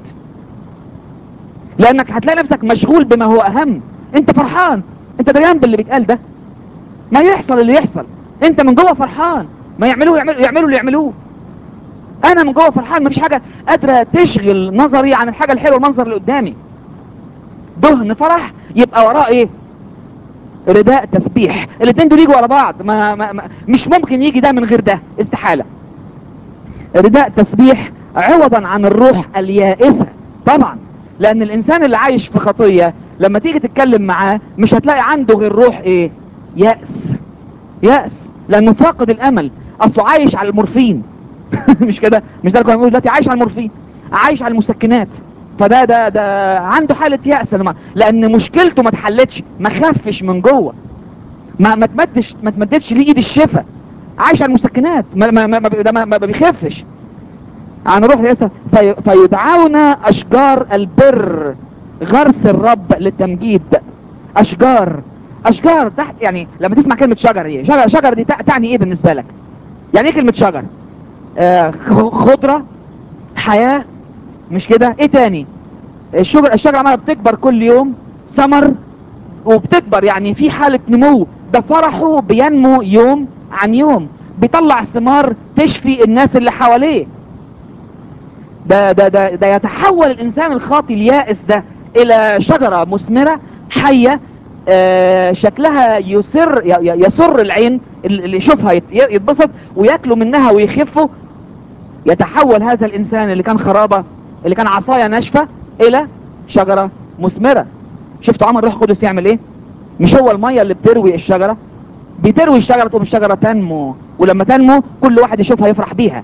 لانك هتلاقي نفسك مشغول بما هو اهم انت فرحان انت دريان باللي بيتقال ده ما يحصل اللي يحصل انت من جوه فرحان ما يعملوه يعملوا يعملوا اللي يعملوه انا من جوه فرحان مفيش حاجة قادرة تشغل نظري عن الحاجة الحلوة المنظر اللي قدامي دهن فرح يبقى وراه ايه رداء تسبيح الاثنين دول يجوا ورا بعض ما, ما, ما مش ممكن يجي ده من غير ده استحالة رداء تسبيح عوضا عن الروح اليائسة طبعا لان الانسان اللي عايش في خطية لما تيجي تتكلم معاه مش هتلاقي عنده غير روح ايه يأس يأس لانه فاقد الامل اصله عايش على المورفين مش كده مش ده اللي كنا بنقول دلوقتي عايش على المورفين عايش على المسكنات فده ده ده عنده حالة يأس لما لان مشكلته ما اتحلتش ما خفش من جوه ما ما تمدش ما تمدتش ليه ايد الشفا عايش على المسكنات ما ما ما, ما, ده ما, ما بيخفش عن روح يأس في فيدعون اشجار البر غرس الرب للتمجيد اشجار اشجار تحت يعني لما تسمع كلمة شجر ايه شجر, شجر دي تع- تعني ايه بالنسبة لك يعني ايه كلمة شجر آه خ- خضرة حياة مش كده ايه تاني الشجر الشجرة عمالة بتكبر كل يوم ثمر وبتكبر يعني في حالة نمو ده فرحه بينمو يوم عن يوم بيطلع ثمار تشفي الناس اللي حواليه ده ده ده ده يتحول الانسان الخاطي اليائس ده الى شجرة مثمرة حية آه، شكلها يسر ي- ي- يسر العين اللي يشوفها يت- يتبسط وياكلوا منها ويخفوا يتحول هذا الانسان اللي كان خرابة اللي كان عصاية ناشفة الى شجرة مثمرة شفتوا عمل روح القدس يعمل ايه مش هو المية اللي بتروي الشجرة بتروي الشجرة تقوم الشجرة تنمو ولما تنمو كل واحد يشوفها يفرح بيها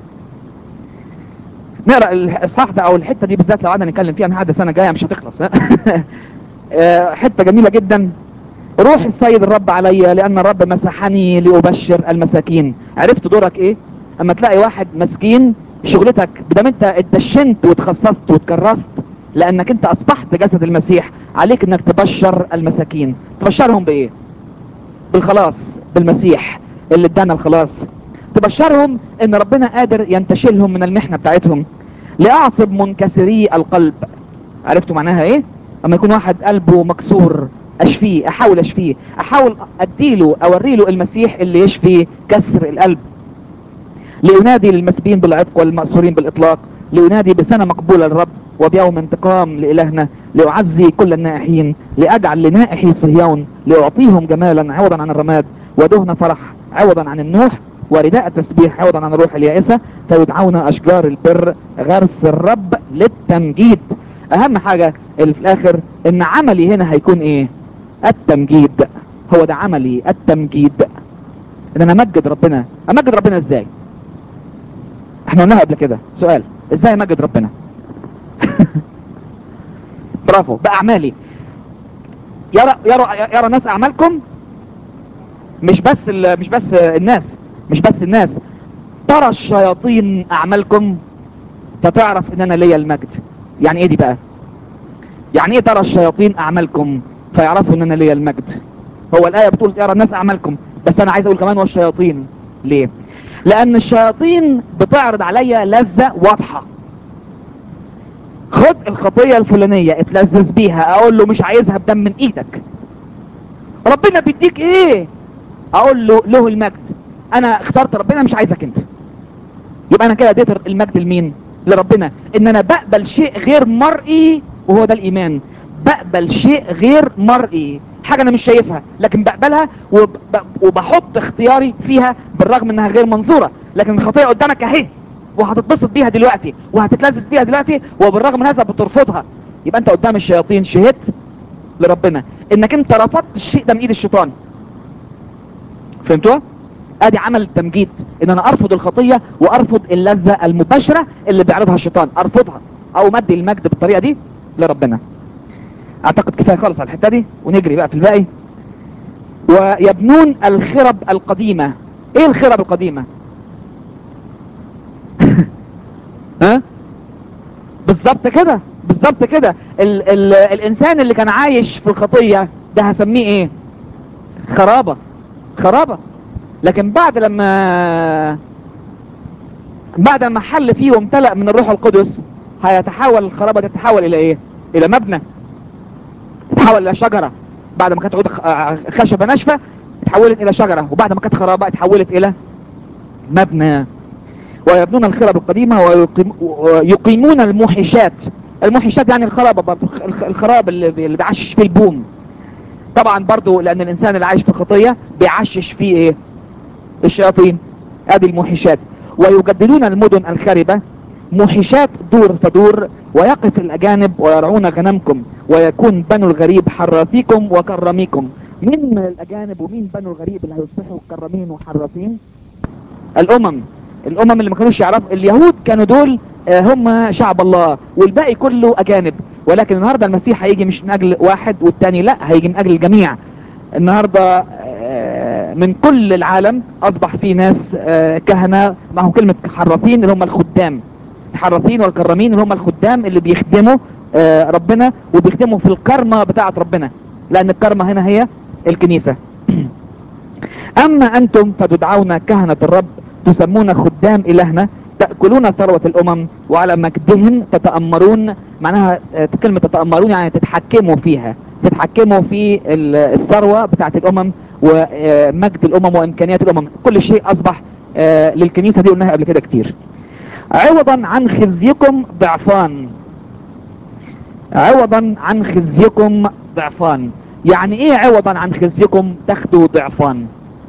نقرا الاصحاح ده او الحته دي بالذات لو قعدنا نتكلم فيها من حد السنه الجايه مش هتخلص ها؟ آه، حته جميله جدا روح السيد الرب عليا لان الرب مسحني لابشر المساكين عرفت دورك ايه اما تلاقي واحد مسكين شغلتك بدام انت اتدشنت وتخصصت وتكرست لانك انت اصبحت جسد المسيح عليك انك تبشر المساكين تبشرهم بايه بالخلاص بالمسيح اللي ادانا الخلاص تبشرهم ان ربنا قادر ينتشلهم من المحنة بتاعتهم لاعصب منكسري القلب عرفتوا معناها ايه اما يكون واحد قلبه مكسور اشفيه احاول اشفيه احاول اديله اوريله المسيح اللي يشفي كسر القلب لينادي للمسبين بالعتق والمأسورين بالإطلاق لينادي بسنة مقبولة للرب وبيوم انتقام لإلهنا لأعزي كل النائحين لأجعل لنائحي صهيون لأعطيهم جمالا عوضا عن الرماد ودهن فرح عوضا عن النوح ورداء التسبيح عوضا عن الروح اليائسة فيدعون أشجار البر غرس الرب للتمجيد أهم حاجة اللي في الآخر إن عملي هنا هيكون إيه التمجيد هو ده عملي التمجيد إن أنا أمجد ربنا أمجد ربنا إزاي احنا قلناها قبل كده سؤال ازاي امجد ربنا برافو باعمالي يرى يرى يرى الناس اعمالكم مش بس ال- مش بس الناس مش بس الناس ترى الشياطين اعمالكم فتعرف ان انا ليا المجد يعني ايه دي بقى يعني ايه ترى الشياطين اعمالكم فيعرفوا ان انا ليا المجد هو الايه بتقول يرى الناس اعمالكم بس انا عايز اقول كمان والشياطين ليه لان الشياطين بتعرض عليا لذة واضحة خد الخطية الفلانية اتلذذ بيها اقول له مش عايزها بدم من ايدك ربنا بيديك ايه اقول له له المجد انا اخترت ربنا مش عايزك انت يبقى انا كده اديت المجد لمين لربنا ان انا بقبل شيء غير مرئي وهو ده الايمان بقبل شيء غير مرئي حاجة انا مش شايفها لكن بقبلها وب... وبحط اختياري فيها بالرغم انها غير منظورة لكن الخطيئة قدامك اهي وهتتبسط بيها دلوقتي وهتتلذذ بيها دلوقتي وبالرغم من هذا بترفضها يبقى انت قدام الشياطين شهدت لربنا انك انت رفضت الشيء ده من ايد الشيطان فهمتوا ادي عمل التمجيد ان انا ارفض الخطية وارفض اللذة المباشرة اللي بيعرضها الشيطان ارفضها او مدي المجد بالطريقة دي لربنا اعتقد كفاية خالص على الحتة دي ونجري بقى في الباقي ويبنون الخرب القديمة ايه الخرب القديمة ها بالظبط كده بالظبط كده ال ال الانسان اللي كان عايش في الخطية ده هسميه ايه خرابة خرابة لكن بعد لما بعد ما حل فيه وامتلأ من الروح القدس هيتحول الخرابة دي تتحول الى ايه الى مبنى تتحول الى شجرة بعد ما كانت عود خشبة ناشفة اتحولت الى شجرة وبعد ما كانت خرابة اتحولت الى مبنى ويبنون الخرب القديمة ويقيمون الموحشات الموحشات يعني الخرابة برضو الخراب اللي بيعشش فيه البوم طبعا برضو لان الانسان اللي عايش في خطية بيعشش فيه ايه الشياطين ادي الموحشات ويجددون المدن الخربة موحشات دور فدور ويقف الاجانب ويرعون غنمكم ويكون بنو الغريب حراثيكم وكرميكم مين من الاجانب ومين بنو الغريب اللي هيصبحوا كرمين وحراثين الامم الامم اللي ما كانوش يعرفوا اليهود كانوا دول هم شعب الله والباقي كله اجانب ولكن النهاردة المسيح هيجي مش من اجل واحد والتاني لا هيجي من اجل الجميع النهاردة من كل العالم اصبح في ناس كهنة ما هو كلمة حراثين اللي هم الخدام الحراثين والكرمين اللي هم الخدام اللي بيخدموا ربنا وبيخدموا في الكرمة بتاعة ربنا لان الكرمة هنا هي الكنيسة اما انتم فتدعون كهنة الرب تسمون خدام الهنا تأكلون ثروة الامم وعلى مجدهم تتأمرون معناها كلمة تتأمرون يعني تتحكموا فيها تتحكموا في الثروة بتاعة الامم ومجد الامم وامكانيات الامم كل شيء اصبح للكنيسة دي قلناها قبل كده كتير عوضا عن خزيكم ضعفان عوضا عن خزيكم ضعفان يعني ايه عوضا عن خزيكم تاخدوا ضعفان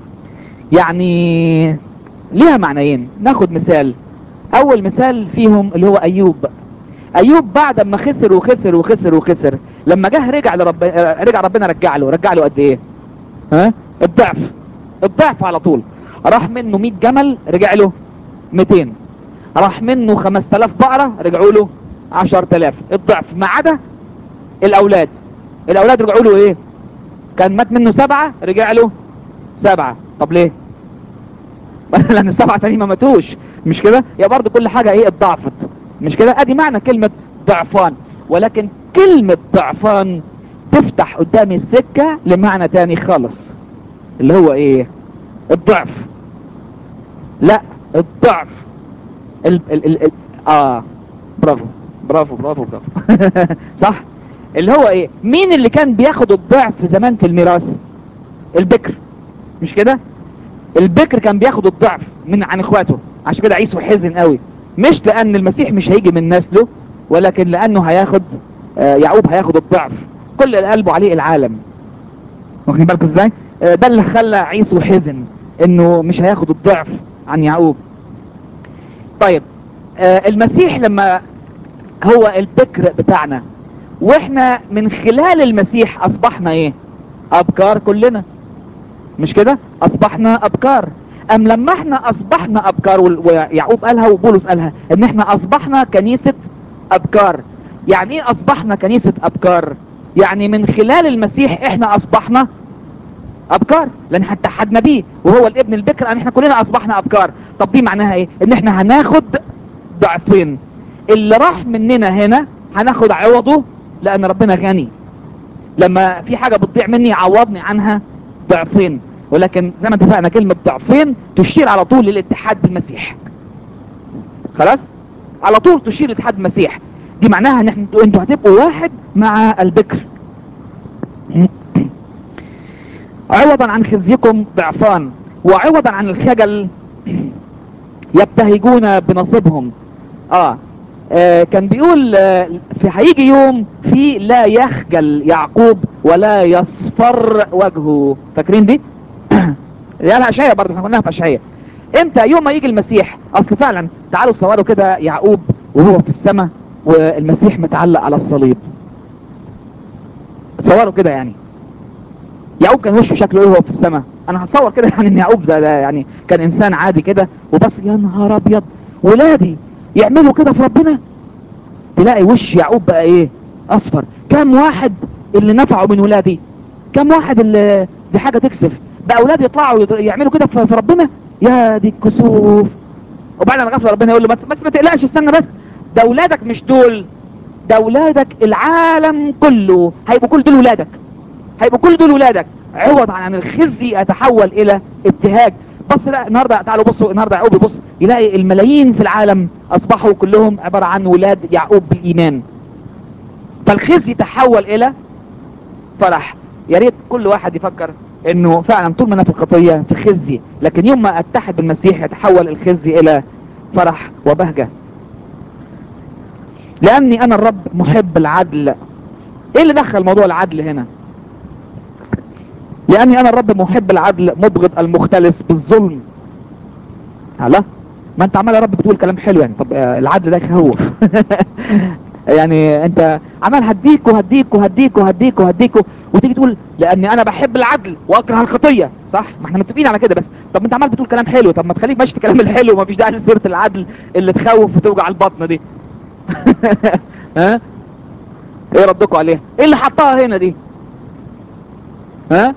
يعني ليها معنيين ناخد مثال اول مثال فيهم اللي هو ايوب ايوب بعد ما خسر وخسر وخسر وخسر لما جه رجع لرب رجع ربنا رجع له رجع له قد ايه ها الضعف الضعف على طول راح منه 100 جمل رجع له 200 راح منه 5000 بقرة رجعوا له 10000 الضعف ما عدا الاولاد الاولاد رجعوا له ايه كان مات منه سبعة رجع له سبعة طب ليه لان السبعة تاني ما ماتوش مش كده يا برضه كل حاجة ايه اتضاعفت مش كده ادي معنى كلمة ضعفان ولكن كلمة ضعفان تفتح قدامي السكة لمعنى تاني خالص اللي هو ايه الضعف لا الضعف ال ال ال ال اه برافو برافو برافو برافو صح اللي هو ايه مين اللي كان بياخد الضعف زمان في الميراث البكر مش كده البكر كان بياخد الضعف من عن اخواته عشان كده عيسو حزن قوي مش لان المسيح مش هيجي من نسله ولكن لانه هياخد آه يعقوب هياخد الضعف كل اللي قلبه عليه العالم واخدين بالكم ازاي آه ده اللي خلى عيسو حزن انه مش هياخد الضعف عن يعقوب طيب آه المسيح لما هو البكر بتاعنا واحنا من خلال المسيح اصبحنا ايه ابكار كلنا مش كده اصبحنا ابكار ام لما احنا اصبحنا ابكار ويعقوب قالها وبولس قالها ان احنا اصبحنا كنيسة ابكار يعني ايه اصبحنا كنيسة ابكار يعني من خلال المسيح احنا اصبحنا ابكار لان احنا اتحدنا بيه وهو الابن البكر ان احنا كلنا اصبحنا ابكار طب دي معناها ايه ان احنا هناخد ضعفين اللي راح مننا هنا هناخد عوضه لان ربنا غني لما في حاجة بتضيع مني يعوضني عنها ضعفين ولكن زي ما اتفقنا كلمة ضعفين تشير على طول للاتحاد بالمسيح خلاص على طول تشير لاتحاد المسيح دي معناها ان احنا انتوا هتبقوا واحد مع البكر عوضا عن خزيكم ضعفان وعوضا عن الخجل يبتهجون بنصيبهم اه, آه كان بيقول آه في هيجي يوم في لا يخجل يعقوب ولا يصفر وجهه فاكرين دي قالها اشعياء برضه احنا قلناها في اشعياء امتى يوم ما يجي المسيح اصل فعلا تعالوا صوروا كده يعقوب وهو في السماء والمسيح متعلق على الصليب تصوروا كده يعني يعقوب كان وشه شكله ايه وهو في السماء انا هتصور كده يعني ان يعقوب ده, ده يعني كان انسان عادي كده وبس يا نهار ابيض ولادي يعملوا كده في ربنا تلاقي وش يعقوب بقى ايه اصفر كم واحد اللي نفعوا من ولادي كم واحد اللي دي حاجة تكسف بقى اولاد يطلعوا يعملوا كده في ربنا يا دي الكسوف وبعد ما غفل ربنا يقول له بس ما تقلقش استنى بس ده اولادك مش دول ده اولادك العالم كله هيبقوا كل دول ولادك هيبقوا كل دول ولادك عوض عن الخزي اتحول الى ابتهاج بص لا النهارده تعالوا بصوا النهارده يعقوب يبص يلاقي الملايين في العالم اصبحوا كلهم عباره عن ولاد يعقوب بالايمان فالخزي تحول الى فرح يا ريت كل واحد يفكر انه فعلا طول ما انا في الخطيه في خزي لكن يوم ما اتحد بالمسيح يتحول الخزي الى فرح وبهجه لاني انا الرب محب العدل ايه اللي دخل موضوع العدل هنا لاني انا الرب محب العدل مبغض المختلس بالظلم لا ما انت عمال يا رب بتقول كلام حلو يعني طب العدل ده يخوف يعني انت عمال هديك وهديك وهديك وهديك وهديك وتيجي تقول لاني انا بحب العدل واكره الخطيه صح ما احنا متفقين على كده بس طب انت عمال بتقول كلام حلو طب ما تخليك ماشي في الكلام الحلو وما فيش داعي لسيره العدل اللي تخوف وتوجع البطن دي ها ايه ردكم عليها ايه اللي حطها هنا دي ها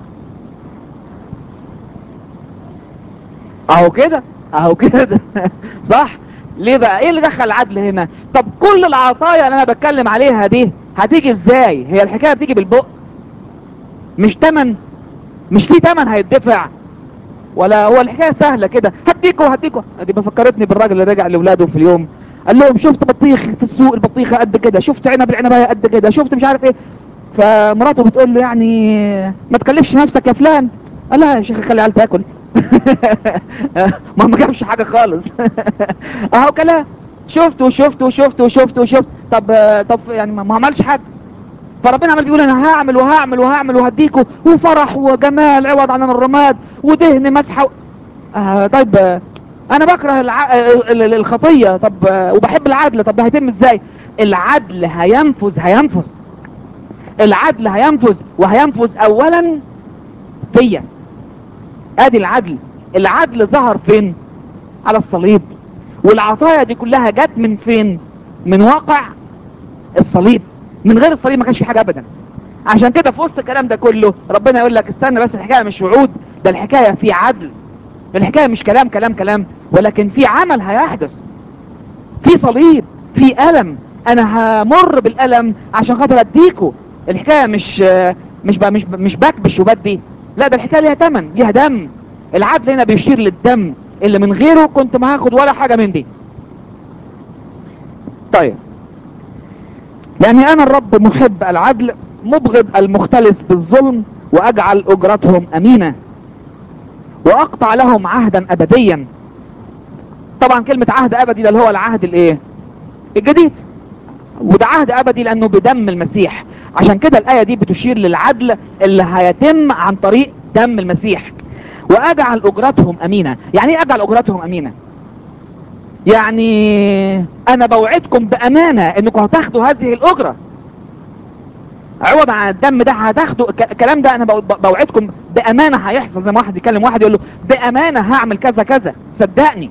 اهو كده اهو كده صح ليه بقى ايه اللي دخل العدل هنا طب كل العطايا اللي انا بتكلم عليها دي هتيجي ازاي هي الحكايه بتيجي بالبق مش تمن مش في تمن هيدفع ولا هو الحكايه سهله كده هديكوا هديكوا دي بفكرتني بالراجل اللي رجع لاولاده في اليوم قال لهم شفت بطيخ في السوق البطيخه قد كده شفت عنب العنبايه قد كده شفت مش عارف ايه فمراته بتقول له يعني ما تكلفش نفسك يا فلان قال لها يا شيخ خلي العيال تاكل ما ما جابش حاجه خالص اهو كلام شفت وشفت وشفت وشفت وشفت طب طب يعني ما عملش حاجه فربنا عمال بيقول انا هعمل وهعمل وهعمل وهديكوا وفرح وجمال عوض عن الرماد ودهن مسحه آه طيب آه انا بكره الع... الخطيه طب آه وبحب العدل طب ده هيتم ازاي العدل هينفذ هينفذ العدل هينفذ وهينفذ اولا فيا ادي العدل العدل ظهر فين على الصليب والعطايا دي كلها جت من فين من واقع الصليب من غير الصليب ما كانش في حاجه ابدا عشان كده في وسط الكلام ده كله ربنا يقول لك استنى بس الحكايه مش وعود ده الحكايه في عدل الحكاية مش كلام كلام كلام ولكن في عمل هيحدث في صليب في ألم انا همر بالألم عشان خاطر اديكوا الحكاية مش مش مش مش بكبش وبدي لا ده الحكاية ليها تمن ليها دم العدل هنا بيشير للدم اللي من غيره كنت ما هاخد ولا حاجة من دي طيب لاني انا الرب محب العدل مبغض المختلس بالظلم واجعل اجرتهم امينة واقطع لهم عهدا ابديا طبعا كلمة عهد ابدي ده اللي هو العهد الايه الجديد وده عهد ابدي لانه بدم المسيح عشان كده الاية دي بتشير للعدل اللي هيتم عن طريق دم المسيح واجعل اجرتهم امينة يعني ايه اجعل اجرتهم امينة يعني انا بوعدكم بامانة انكم هتاخدوا هذه الاجرة عوض عن الدم ده هتاخدوا الكلام ده انا بوعدكم بامانة هيحصل زي ما واحد يكلم واحد يقول له بامانة هعمل كذا كذا صدقني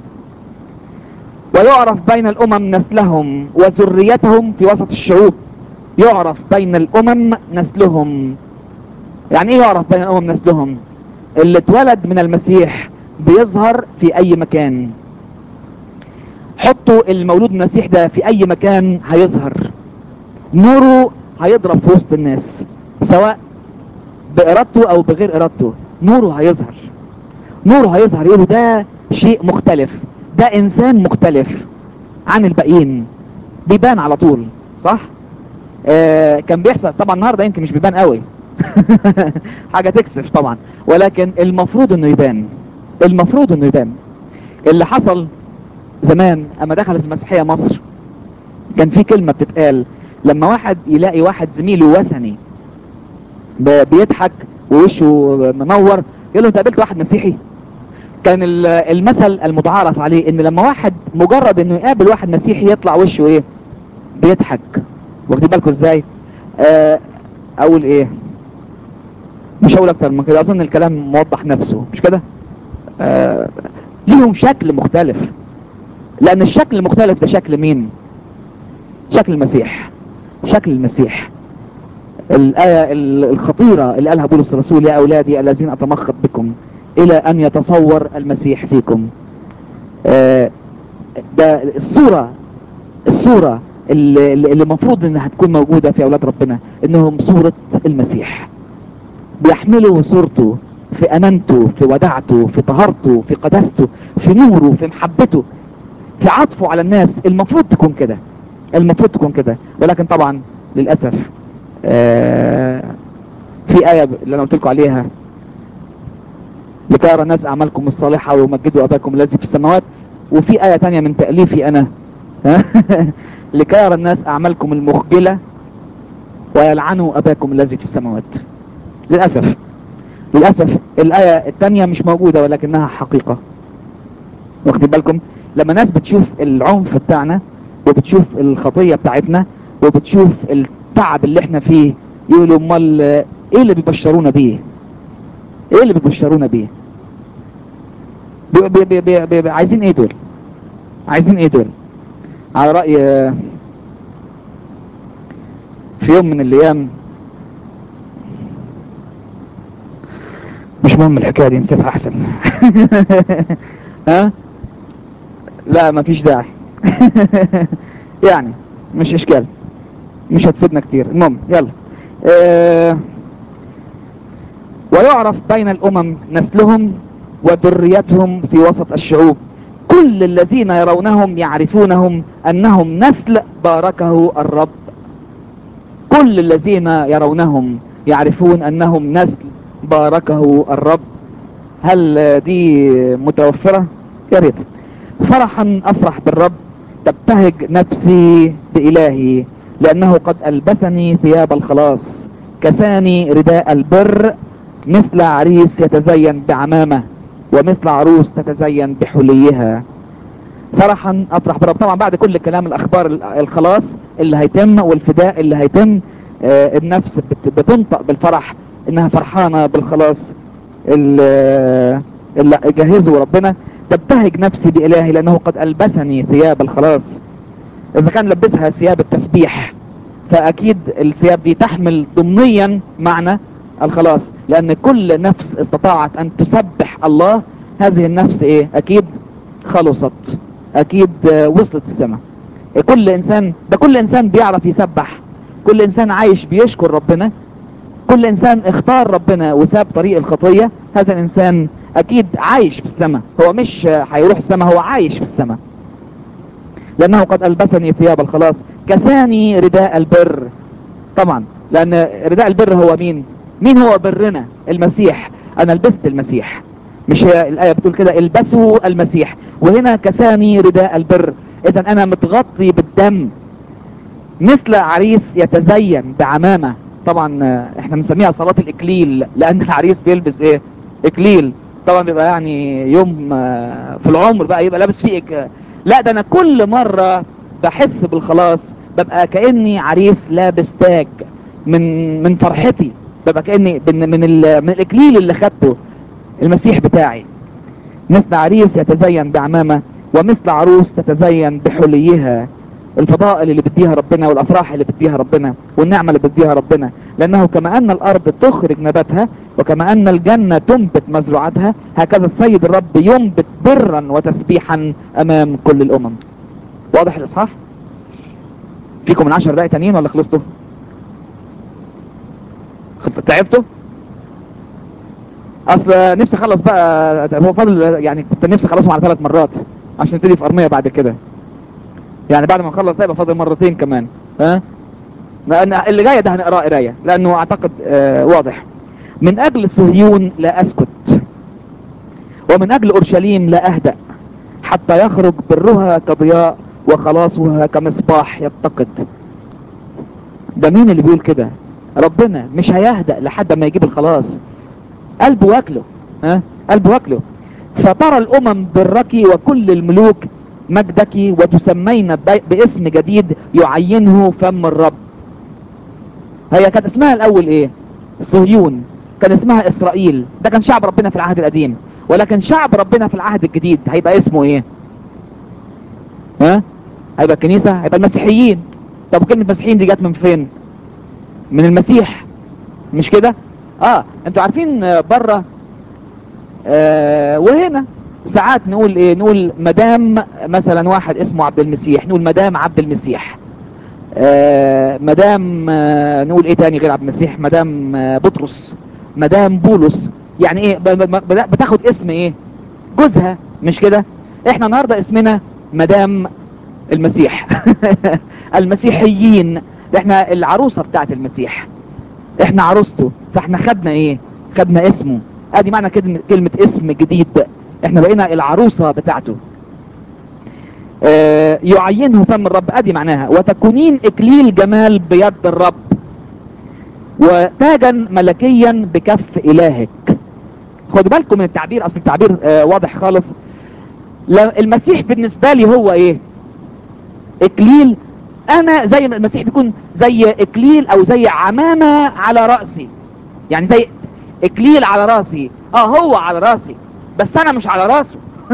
ويعرف بين الامم نسلهم وذريتهم في وسط الشعوب يعرف بين الامم نسلهم يعني ايه يعرف بين الامم نسلهم اللي اتولد من المسيح بيظهر في اي مكان حطوا المولود من المسيح ده في اي مكان هيظهر نوره هيضرب في وسط الناس سواء بارادته او بغير ارادته نوره هيظهر نوره هيظهر يقولوا ده شيء مختلف ده انسان مختلف عن الباقيين بيبان على طول صح آه كان بيحصل طبعا النهارده يمكن مش بيبان قوي حاجة تكسف طبعا ولكن المفروض انه يبان المفروض انه يبان اللي حصل زمان اما دخلت المسيحية مصر كان في كلمة بتتقال لما واحد يلاقي واحد زميله وثني بيضحك ووشه منور يقول له انت قابلت واحد مسيحي كان المثل المتعارف عليه ان لما واحد مجرد انه يقابل واحد مسيحي يطلع وشه ايه بيضحك واخدين بالكم ازاي آه اقول ايه مش هقول اكتر من كده اظن الكلام موضح نفسه مش كده آه ليهم شكل مختلف لان الشكل المختلف ده شكل مين شكل المسيح شكل المسيح الآية الخطيرة اللي قالها بولس الرسول يا أولادي الذين أتمخض بكم إلى أن يتصور المسيح فيكم آه ده الصورة الصورة اللي المفروض انها تكون موجودة في أولاد ربنا إنهم صورة المسيح بيحملوا صورته في أمانته في ودعته في طهارته في قداسته في نوره في محبته في عطفه على الناس المفروض تكون كده المفروض تكون كده ولكن طبعا للأسف آه في آية اللي أنا قلت لكم عليها لكي يرى الناس أعمالكم الصالحة ويمجدوا أباكم الذي في السماوات وفي آية تانية من تأليفي أنا لكي يرى الناس أعمالكم المخجلة ويلعنوا أباكم الذي في السماوات للأسف للأسف الآية التانية مش موجودة ولكنها حقيقة واخدين بالكم لما ناس بتشوف العنف بتاعنا وبتشوف الخطية بتاعتنا وبتشوف التعب اللي احنا فيه يقولوا امال ايه اللي بيبشرونا بيه ايه اللي بيبشرونا بيه بي بي بي بي بي عايزين ايه دول عايزين ايه دول على رأي في يوم من الايام مش مهم الحكاية دي نسيبها احسن ها لا مفيش داعي يعني مش اشكال مش هتفيدنا كتير المهم يلا اه ويعرف بين الامم نسلهم وذريتهم في وسط الشعوب كل الذين يرونهم يعرفونهم انهم نسل باركه الرب كل الذين يرونهم يعرفون انهم نسل باركه الرب هل دي متوفرة يا ريت فرحا افرح بالرب تبتهج نفسي بإلهي لأنه قد ألبسني ثياب الخلاص كساني رداء البر مثل عريس يتزين بعمامة ومثل عروس تتزين بحليها فرحا افرح بالرب طبعا بعد كل كلام الاخبار الخلاص اللي هيتم والفداء اللي هيتم آه النفس بتنطق بالفرح انها فرحانة بالخلاص اللي جهزه ربنا تبتهج نفسي بإلهي لأنه قد ألبسني ثياب الخلاص إذا كان لبسها ثياب التسبيح فأكيد الثياب دي تحمل ضمنيا معنى الخلاص لأن كل نفس استطاعت أن تسبح الله هذه النفس ايه اكيد خلصت اكيد آه، وصلت السماء كل انسان ده كل انسان بيعرف يسبح كل انسان عايش بيشكر ربنا كل انسان اختار ربنا وساب طريق الخطية هذا الانسان اكيد عايش في السماء هو مش آه، هيروح السماء هو عايش في السماء لانه قد البسني ثياب الخلاص كساني رداء البر طبعا لان رداء البر هو مين مين هو برنا المسيح انا لبست المسيح مش هي الايه بتقول كده البسوا المسيح وهنا كساني رداء البر اذا انا متغطي بالدم مثل عريس يتزين بعمامه طبعا آه، احنا بنسميها صلاه الاكليل لان العريس بيلبس ايه اكليل طبعا بيبقى يعني يوم آه، في العمر بقى يبقى لابس فيه إك... لا ده انا كل مره بحس بالخلاص ببقى كاني عريس لابس تاج من من فرحتي ببقى كاني من من, ال... من الاكليل اللي خدته المسيح بتاعي مثل عريس يتزين بعمامه ومثل عروس تتزين بحليها الفضائل اللي بديها ربنا والافراح اللي بديها ربنا والنعمه اللي بديها ربنا لانه كما ان الارض تخرج نباتها وكما ان الجنه تنبت مزروعاتها هكذا السيد الرب ينبت برا وتسبيحا امام كل الامم واضح الاصحاح فيكم من عشر دقايق تانيين ولا خلصتوا خف- تعبتوا اصل نفسي اخلص بقى هو فاضل يعني كنت نفسي اخلصهم على ثلاث مرات عشان نبتدي في ارميه بعد كده يعني بعد ما نخلص ده يبقى فاضل مرتين كمان ها لان اللي جاي ده هنقراه قرايه لانه اعتقد آه واضح من اجل صهيون لا اسكت ومن اجل اورشليم لا اهدأ حتى يخرج برها كضياء وخلاصها كمصباح يتقد ده مين اللي بيقول كده ربنا مش هيهدأ لحد ما يجيب الخلاص قلبه واكله ها قلبه واكله فترى الامم برك وكل الملوك مجدك وتسمين ب- باسم جديد يعينه فم الرب هي كانت اسمها الاول ايه صهيون كان اسمها اسرائيل ده كان شعب ربنا في العهد القديم ولكن شعب ربنا في العهد الجديد هيبقى اسمه ايه ها هيبقى الكنيسة هيبقى المسيحيين طب وكلمة مسيحيين دي جت من فين من المسيح مش كده اه انتوا عارفين آه، بره آه وهنا ساعات نقول ايه نقول مدام مثلا واحد اسمه عبد المسيح نقول مدام عبد المسيح آه مدام آه نقول ايه تاني غير عبد المسيح مدام آه بطرس مدام بولس يعني ايه ب- ب- ب- بتاخد اسم ايه جوزها مش كده احنا النهارده اسمنا مدام المسيح المسيحيين احنا العروسه بتاعت المسيح احنا عروسته فاحنا خدنا ايه خدنا اسمه ادي معنى كلمة, كلمة اسم جديد احنا بقينا العروسة بتاعته اه يعينه فم الرب ادي معناها وتكونين اكليل جمال بيد الرب وتاجا ملكيا بكف الهك خدوا بالكم من التعبير اصل التعبير اه واضح خالص لا- المسيح بالنسبة لي هو ايه اكليل انا زي ما المسيح بيكون زي اكليل او زي عمامة على رأسي يعني زي اكليل على راسي اه هو على راسي بس انا مش على راسه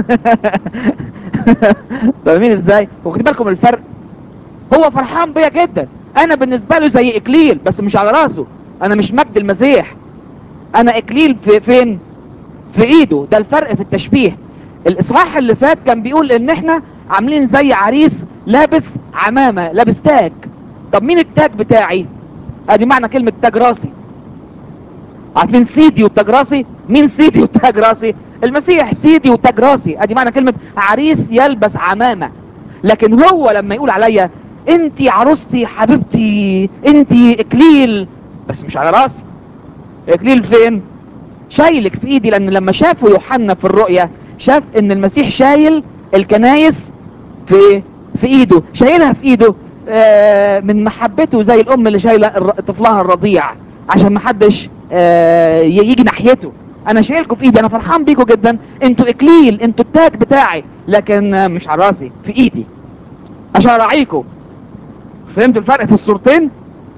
فاهمين ازاي واخدين بالكم الفرق هو فرحان بيا جدا انا بالنسبة له زي اكليل بس مش على راسه انا مش مجد المسيح انا اكليل في فين في ايده ده الفرق في التشبيه الاصحاح اللي فات كان بيقول ان احنا عاملين زي عريس لابس عمامة لابس تاج طب مين التاج بتاعي ادي معنى كلمة تاج راسي عارفين سيدي وتاج راسي مين سيدي وتاج راسي المسيح سيدي وتاج راسي ادي معنى كلمة عريس يلبس عمامة لكن هو لما يقول عليا انتي عروستي حبيبتي انتي اكليل بس مش على راسي اكليل فين شايلك في ايدي لان لما شافوا يوحنا في الرؤية شاف ان المسيح شايل الكنايس في ايه في ايده شايلها في ايده آه من محبته زي الام اللي شايله الر- طفلها الرضيع عشان ما حدش آه ي- يجي ناحيته انا شايلكم في ايدي انا فرحان بيكم جدا انتوا اكليل انتوا التاج بتاعي لكن آه، مش على راسي في ايدي عشان اراعيكم فهمتوا الفرق في الصورتين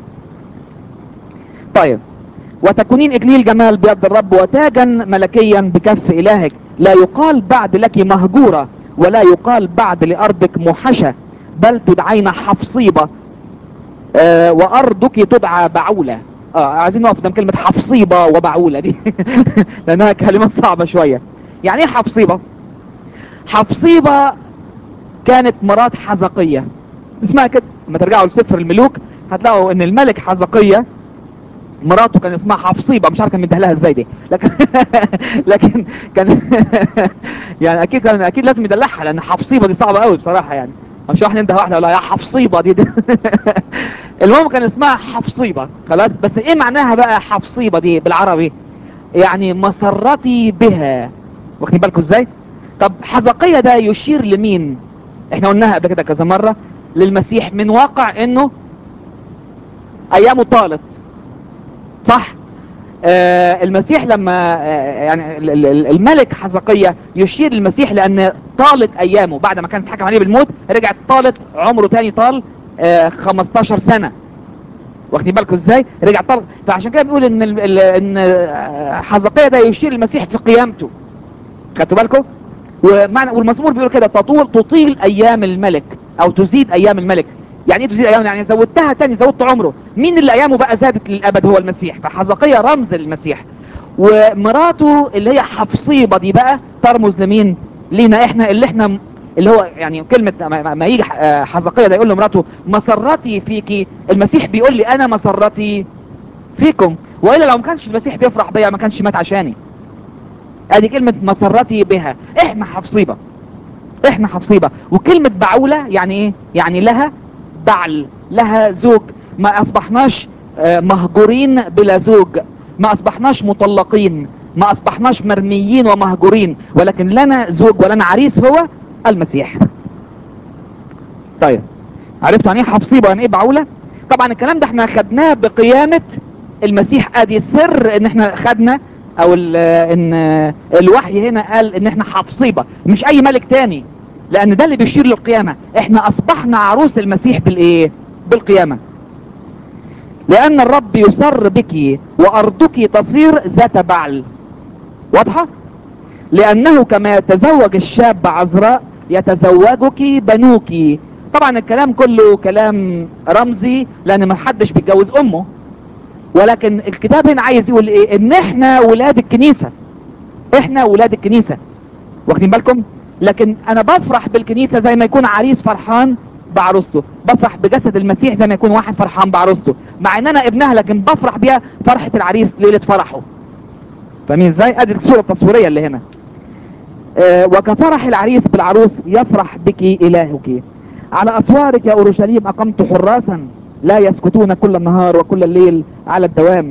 طيب وتكونين اكليل جمال بيد الرب وتاجا ملكيا بكف الهك لا يقال بعد لك مهجورة ولا يقال بعد لارضك موحشة بل تدعين حفصيبة آه وارضك تدعى بعولة اه عايزين نقف قدام كلمة حفصيبة وبعولة دي لانها كلمات صعبة شوية يعني ايه حفصيبة حفصيبة كانت مرات حزقية اسمها كده لما ترجعوا لسفر الملوك هتلاقوا ان الملك حزقية مراته كان اسمها حفصيبة مش عارف كان مديها لها ازاي دي لكن لكن كان يعني اكيد كان اكيد لازم يدلعها لان حفصيبة دي صعبة قوي بصراحة يعني مش واحد انت واحدة ولا يا حفصيبة دي, دي. المهم كان اسمها حفصيبة خلاص بس ايه معناها بقى حفصيبة دي بالعربي يعني مسرتي بها واخدين بالكم ازاي طب حزقية ده يشير لمين احنا قلناها قبل كده كذا مرة للمسيح من واقع انه ايامه طالت صح آه المسيح لما آه يعني ال- ال- الملك حزقية يشير للمسيح لان طالت ايامه بعد ما كان اتحكم عليه بالموت رجعت طالت عمره تاني طال آه 15 سنة واخدين بالكم ازاي رجع طال فعشان كده بيقول ان ال- ال- ان آه، حزقية ده يشير المسيح في قيامته خدتوا بالكم ومعنى والمزمور بيقول كده تطول تطيل ايام الملك او تزيد ايام الملك يعني ايه تزيد ايام يعني زودتها تاني زودت عمره مين اللي ايامه بقى زادت للابد هو المسيح فحزقية رمز للمسيح ومراته اللي هي حفصيبة دي بقى ترمز لمين لينا احنا اللي احنا اللي هو يعني كلمة ما- ما- ما يجي ح- آه، حزقية ده يقول لمراته مسرتي فيكي المسيح بيقول لي انا مسرتي فيكم والا لو ما كانش المسيح بيفرح بيا ما كانش مات عشاني ادي كلمة مسرتي بها احنا حفصيبة احنا حفصيبة وكلمة بعولة يعني ايه يعني لها بعل لها زوج ما اصبحناش آه، مهجورين بلا زوج ما اصبحناش مطلقين ما اصبحناش مرميين ومهجورين ولكن لنا زوج ولنا عريس هو المسيح طيب عرفتوا يعني ايه حفصيبة يعني ايه بعولة طبعا الكلام ده احنا خدناه بقيامة المسيح ادي سر ان احنا خدنا او ال- ان الوحي هنا قال ان احنا حفصيبة مش اي ملك تاني لان ده اللي بيشير للقيامة احنا اصبحنا عروس المسيح بالايه بالقيامة لان الرب يسر بك وارضك تصير ذات بعل واضحة لانه كما يتزوج الشاب عذراء يتزوجك بنوك طبعا الكلام كله كلام رمزي لان ما حدش بيتجوز امه ولكن الكتاب هنا عايز يقول ايه ان احنا ولاد الكنيسة احنا ولاد الكنيسة واخدين بالكم لكن انا بفرح بالكنيسة زي ما يكون عريس فرحان بعروسته بفرح بجسد المسيح زي ما يكون واحد فرحان بعروسته مع ان انا ابنها لكن بفرح بيها فرحة العريس ليلة فرحه فاهمين ازاي ادي الصورة التصويرية اللي هنا آه، وكفرح العريس بالعروس يفرح بك إلهك على أسوارك يا أورشليم أقمت حراسا لا يسكتون كل النهار وكل الليل على الدوام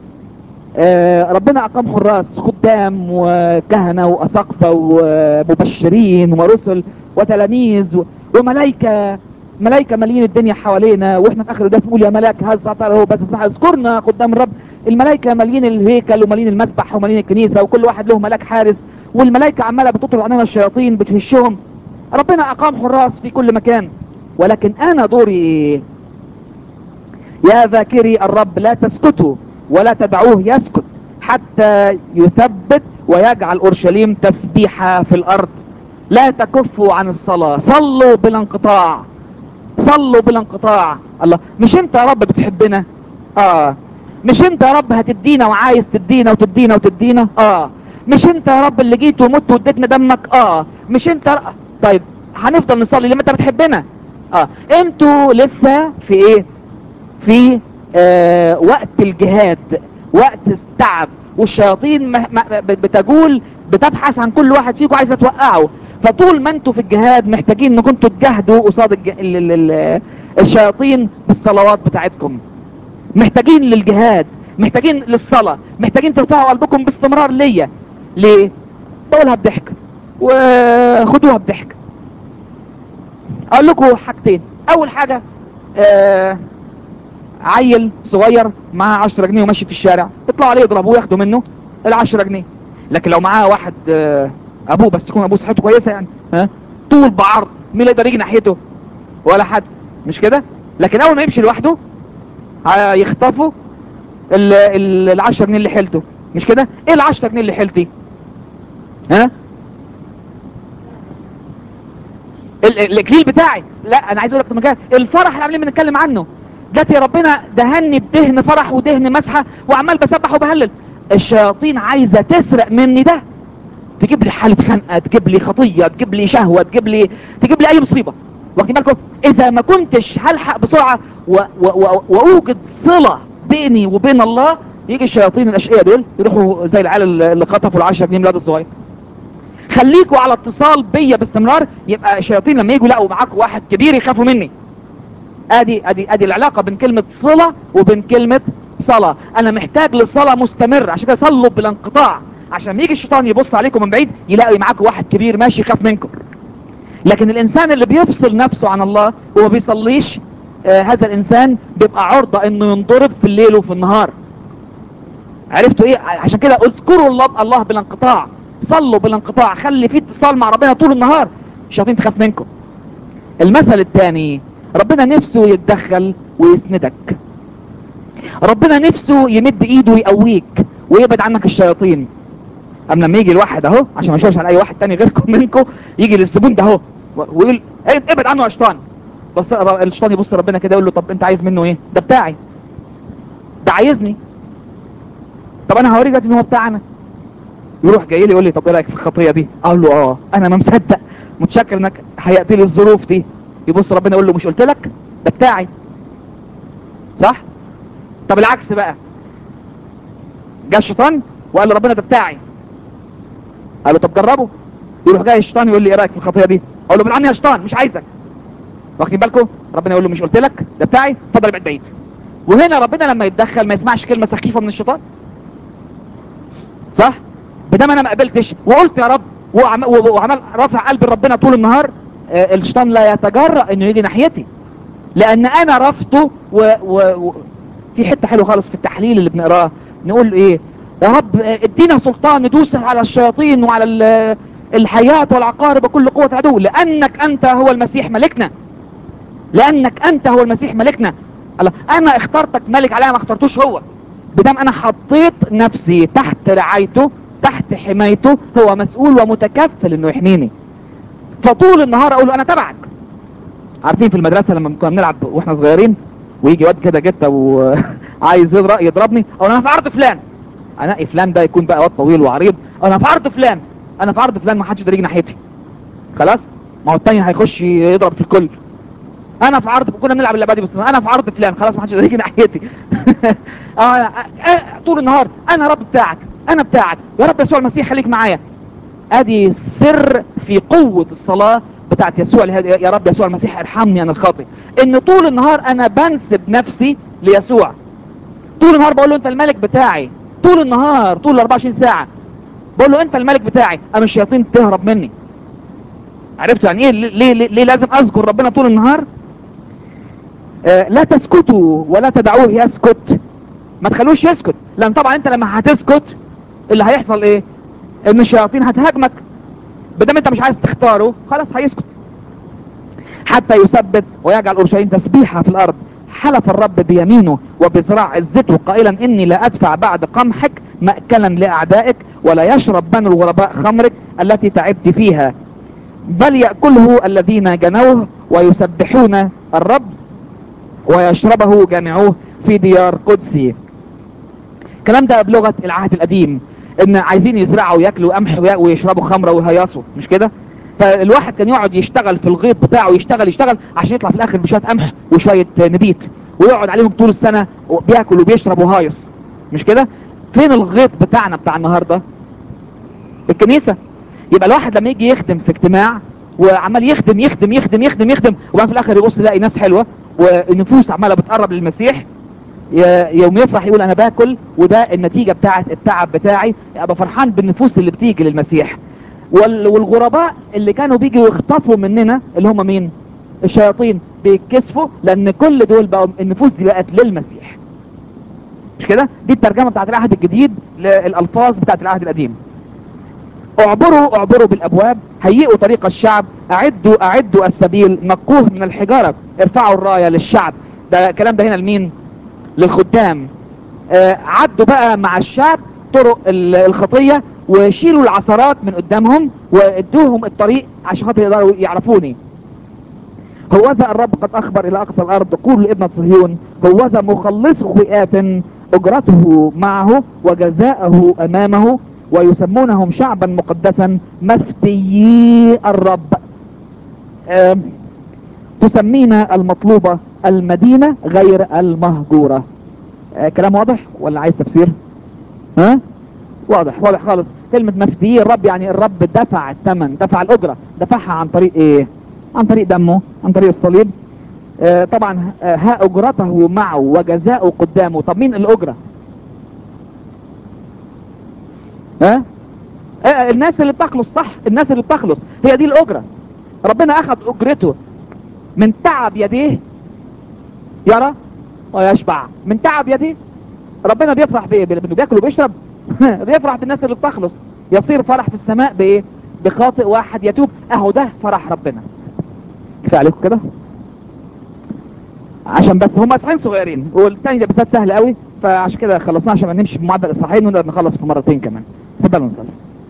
آه، ربنا أقام حراس خدام وكهنة وأساقفة ومبشرين ورسل وتلاميذ و- وملائكة ملائكة مالين الدنيا حوالينا واحنا في اخر الدرس نقول يا ملاك هذا هو بس اسمح اذكرنا قدام الرب الملائكة مالين الهيكل ومالين المسبح ومالين الكنيسة وكل واحد له ملاك حارس والملائكة عمالة بتطلب عننا الشياطين بتهشهم ربنا اقام حراس في كل مكان ولكن انا دوري ايه يا ذاكري الرب لا تسكتوا ولا تدعوه يسكت حتى يثبت ويجعل اورشليم تسبيحة في الارض لا تكفوا عن الصلاة صلوا بلا انقطاع صلوا بلا انقطاع الله مش انت يا رب بتحبنا اه مش انت يا رب هتدينا وعايز تدينا وتدينا وتدينا اه مش انت يا رب اللي جيت ومت واديتنا دمك اه مش انت ر... طيب هنفضل نصلي لما انت بتحبنا اه انتوا لسه في ايه في آه وقت الجهاد وقت التعب والشياطين م- م- بتجول بتبحث عن كل واحد فيكم عايزه توقعه فطول ما انتوا في الجهاد محتاجين انكم انتوا تجاهدوا قصاد الج... ال... ال... ال... الشياطين بالصلوات بتاعتكم محتاجين للجهاد محتاجين للصلاة محتاجين ترفعوا قلبكم باستمرار ليا ليه بقولها بضحك وخدوها بضحك اقول لكم حاجتين اول حاجة آه عيل صغير معاه 10 جنيه وماشي في الشارع يطلعوا عليه يضربوه ياخدوا منه ال 10 جنيه لكن لو معاه واحد آه ابوه بس يكون ابوه صحته كويسه يعني ها طول بعرض مين اللي يقدر يجي ناحيته ولا حد مش كده لكن اول ما يمشي لوحده هيخطفوا ال ال- ال 10 جنيه اللي حيلته مش كده ايه ال 10 جنيه اللي حيلتي ها ال- ال- الاكليل بتاعي لا انا عايز اقول لك مكان الفرح اللي عاملين بنتكلم عنه جت يا ربنا دهني بدهن فرح ودهن مسحه وعمال بسبح وبهلل الشياطين عايزه تسرق مني ده تجيب لي حالة خنقة تجيب لي خطية تجيب لي شهوة تجيب لي تجيب لي اي مصيبة واخدين بالكم اذا ما كنتش هلحق بسرعة و... و... و... واوجد صلة بيني وبين الله يجي الشياطين الاشقياء دول يروحوا زي العيال اللي خطفوا العشرة جنيه ميلاد الصغير خليكوا على اتصال بيا باستمرار يبقى الشياطين لما يجوا يلاقوا معاكم واحد كبير يخافوا مني ادي ادي ادي العلاقه بين كلمه صله وبين كلمه صلاه انا محتاج لصلاه مستمره عشان كده صلوا بلا انقطاع عشان لما يجي الشيطان يبص عليكم من بعيد يلاقي معاكم واحد كبير ماشي يخاف منكم لكن الانسان اللي بيفصل نفسه عن الله وما بيصليش آه هذا الانسان بيبقى عرضه انه ينضرب في الليل وفي النهار عرفتوا ايه عشان كده اذكروا الله الله بلا انقطاع صلوا بلا انقطاع خلي في اتصال مع ربنا طول النهار الشياطين تخاف منكم المثل الثاني ربنا نفسه يتدخل ويسندك ربنا نفسه يمد ايده ويقويك ويبعد عنك الشياطين اما لما يجي الواحد اهو عشان ما يشوفش على اي واحد تاني غيركم منكم يجي للزبون ده اهو ويقول ايه ابعد عنه يا شيطان بس الشيطان يبص ربنا كده يقول له طب انت عايز منه ايه ده بتاعي ده عايزني طب انا هوريك دلوقتي ان هو بتاعنا يروح جاي لي يقول لي طب ايه رايك في الخطيه دي اقول له اه انا ما مصدق متشكر انك هيأت لي الظروف دي يبص ربنا يقول له مش قلت لك ده بتاعي صح طب العكس بقى جاء الشيطان وقال له ربنا ده بتاعي قال له طب جربه يروح جاي الشيطان يقول لي ايه رايك في الخطيه دي اقول له بالعني يا شيطان مش عايزك واخدين بالكم ربنا يقول له مش قلت لك ده بتاعي اتفضل ابعد بعيد وهنا ربنا لما يتدخل ما يسمعش كلمه سخيفه من الشيطان صح بدام انا ما قبلتش وقلت يا رب وعمل, وعمل رافع قلب ربنا طول النهار آه الشيطان لا يتجرأ انه يجي ناحيتي لان انا رفضه و... و... و... في حته حلوه خالص في التحليل اللي بنقراه نقول ايه يا رب ادينا سلطان ندوس على الشياطين وعلى الحياة والعقارب وكل قوة عدو لانك انت هو المسيح ملكنا لانك انت هو المسيح ملكنا الله انا اخترتك ملك عليها ما اخترتوش هو بدام انا حطيت نفسي تحت رعايته تحت حمايته هو مسؤول ومتكفل انه يحميني فطول النهار اقول له انا تبعك عارفين في المدرسة لما كنا بنلعب واحنا صغيرين ويجي واد كده جته وعايز يضربني او انا في عرض فلان انقي فلان ده يكون بقى واد طويل وعريض انا في عرض فلان انا في عرض فلان ما حدش يقدر يجي ناحيتي خلاص ما هو التاني هيخش يضرب في الكل انا في عرض كنا بنلعب اللعبه دي بس انا في عرض فلان خلاص ما حدش يقدر يجي ناحيتي آه طول النهار انا رب بتاعك انا بتاعك يا رب يسوع المسيح خليك معايا ادي سر في قوة الصلاة بتاعت يسوع يا رب يسوع المسيح ارحمني انا الخاطئ ان طول النهار انا بنسب نفسي ليسوع طول النهار بقول له انت الملك بتاعي طول النهار طول 24 ساعة بقول له انت الملك بتاعي اما الشياطين تهرب مني عرفتوا يعني ايه ليه, ليه, ليه لازم اذكر ربنا طول النهار آه لا تسكتوا ولا تدعوه يسكت ما تخلوش يسكت لان طبعا انت لما هتسكت اللي هيحصل ايه ان الشياطين هتهاجمك بدل انت مش عايز تختاره خلاص هيسكت حتى يثبت ويجعل اورشليم تسبيحة في الارض حلف الرب بيمينه وبذراع عزته قائلا اني لا ادفع بعد قمحك مأكلا لاعدائك ولا يشرب بنو الغرباء خمرك التي تعبت فيها بل يأكله الذين جنوه ويسبحون الرب ويشربه جامعوه في ديار قدسي الكلام ده بلغة العهد القديم ان عايزين يزرعوا وياكلوا قمح ويشربوا خمره ويهيصوا مش كده فالواحد كان يقعد يشتغل في الغيط بتاعه يشتغل يشتغل عشان يطلع في الاخر بشويه قمح وشويه نبيت ويقعد عليهم طول السنه بياكل وبيشرب وهايص مش كده فين الغيط بتاعنا بتاع النهارده الكنيسه يبقى الواحد لما يجي يخدم في اجتماع وعمال يخدم يخدم يخدم يخدم يخدم وبعدين في الاخر يبص يلاقي ناس حلوه والنفوس عماله بتقرب للمسيح يوم يفرح يقول انا باكل وده النتيجة بتاعت التعب بتاعي ابقى فرحان بالنفوس اللي بتيجي للمسيح والغرباء اللي كانوا بيجوا يخطفوا مننا اللي هم مين الشياطين بيتكسفوا لان كل دول بقوا النفوس دي بقت للمسيح مش كده دي الترجمة بتاعت العهد الجديد للالفاظ بتاعت العهد القديم اعبروا اعبروا بالابواب هيئوا طريق الشعب اعدوا اعدوا السبيل نقوه من الحجارة ارفعوا الراية للشعب ده الكلام ده هنا لمين للخدام آه عدوا بقى مع الشعب طرق الخطية وشيلوا العثرات من قدامهم وادوهم الطريق عشان خاطر يقدروا يعرفوني هوذا الرب قد اخبر الى اقصى الارض قول لابنة صهيون هوذا مخلص خئات اجرته معه وجزاءه امامه ويسمونهم شعبا مقدسا مفتيي الرب آم، تسمينا المطلوبة المدينة غير المهجورة آه، كلام واضح ولا عايز تفسير ها واضح واضح خالص كلمة مفديي الرب يعني الرب دفع الثمن دفع الأجرة دفعها عن طريق ايه عن طريق دمه عن طريق الصليب آه طبعا آه، ها أجرته معه وجزاؤه قدامه طب مين الأجرة ها آه الناس اللي بتخلص صح الناس اللي بتخلص هي دي الأجرة ربنا أخذ أجرته من تعب يديه يرى ويشبع من تعب يديه ربنا بيفرح بايه بانه بياكل وبيشرب بيفرح بالناس اللي بتخلص يصير فرح في السماء بايه بخاطئ واحد يتوب اهو ده فرح ربنا كفايه عليكم كده عشان بس هم اصحاحين صغيرين والتاني ده بالذات سهل قوي فعشان كده خلصناه عشان ما نمشي بمعدل اصحاحين ونقدر نخلص في مرتين كمان اتفضلوا نصلي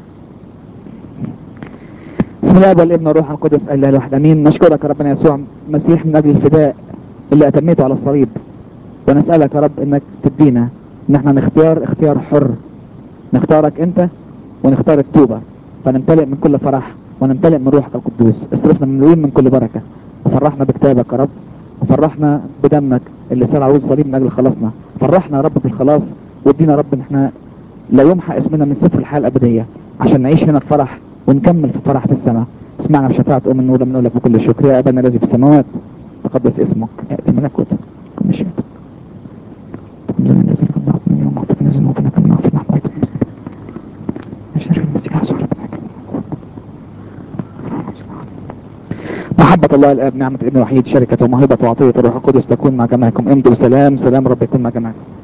بسم الله والابن والروح القدس اله الواحد امين نشكرك يا ربنا يسوع مسيح من اجل الفداء اللي اتميته على الصليب ونسالك يا رب انك تدينا ان احنا نختار اختيار حر نختارك انت ونختار التوبه فنمتلئ من كل فرح ونمتلئ من روحك القدوس اصرفنا من من كل بركه وفرحنا بكتابك يا رب وفرحنا بدمك اللي سال عروض الصليب من اجل خلاصنا فرحنا يا رب بالخلاص وادينا يا رب ان احنا لا يمحى اسمنا من سفر الحياه الابديه عشان نعيش هنا في فرح ونكمل في فرح في السماء اسمعنا بشفاعة أم النور من لك بكل شكر يا أبانا الذي في السماوات تقدس اسمك يأتي ملكوتك كل شيء زمن الذي قد نعطي من يوم أعطتنا ذنوبنا كما نغفر نحن أيضا أشهر المسيح يسوع ربنا محبة الله الآب نعمة الابن الوحيد شركة وموهبة وعطية الروح القدس تكون مع جميعكم امضوا بسلام سلام رب يكون مع جميعكم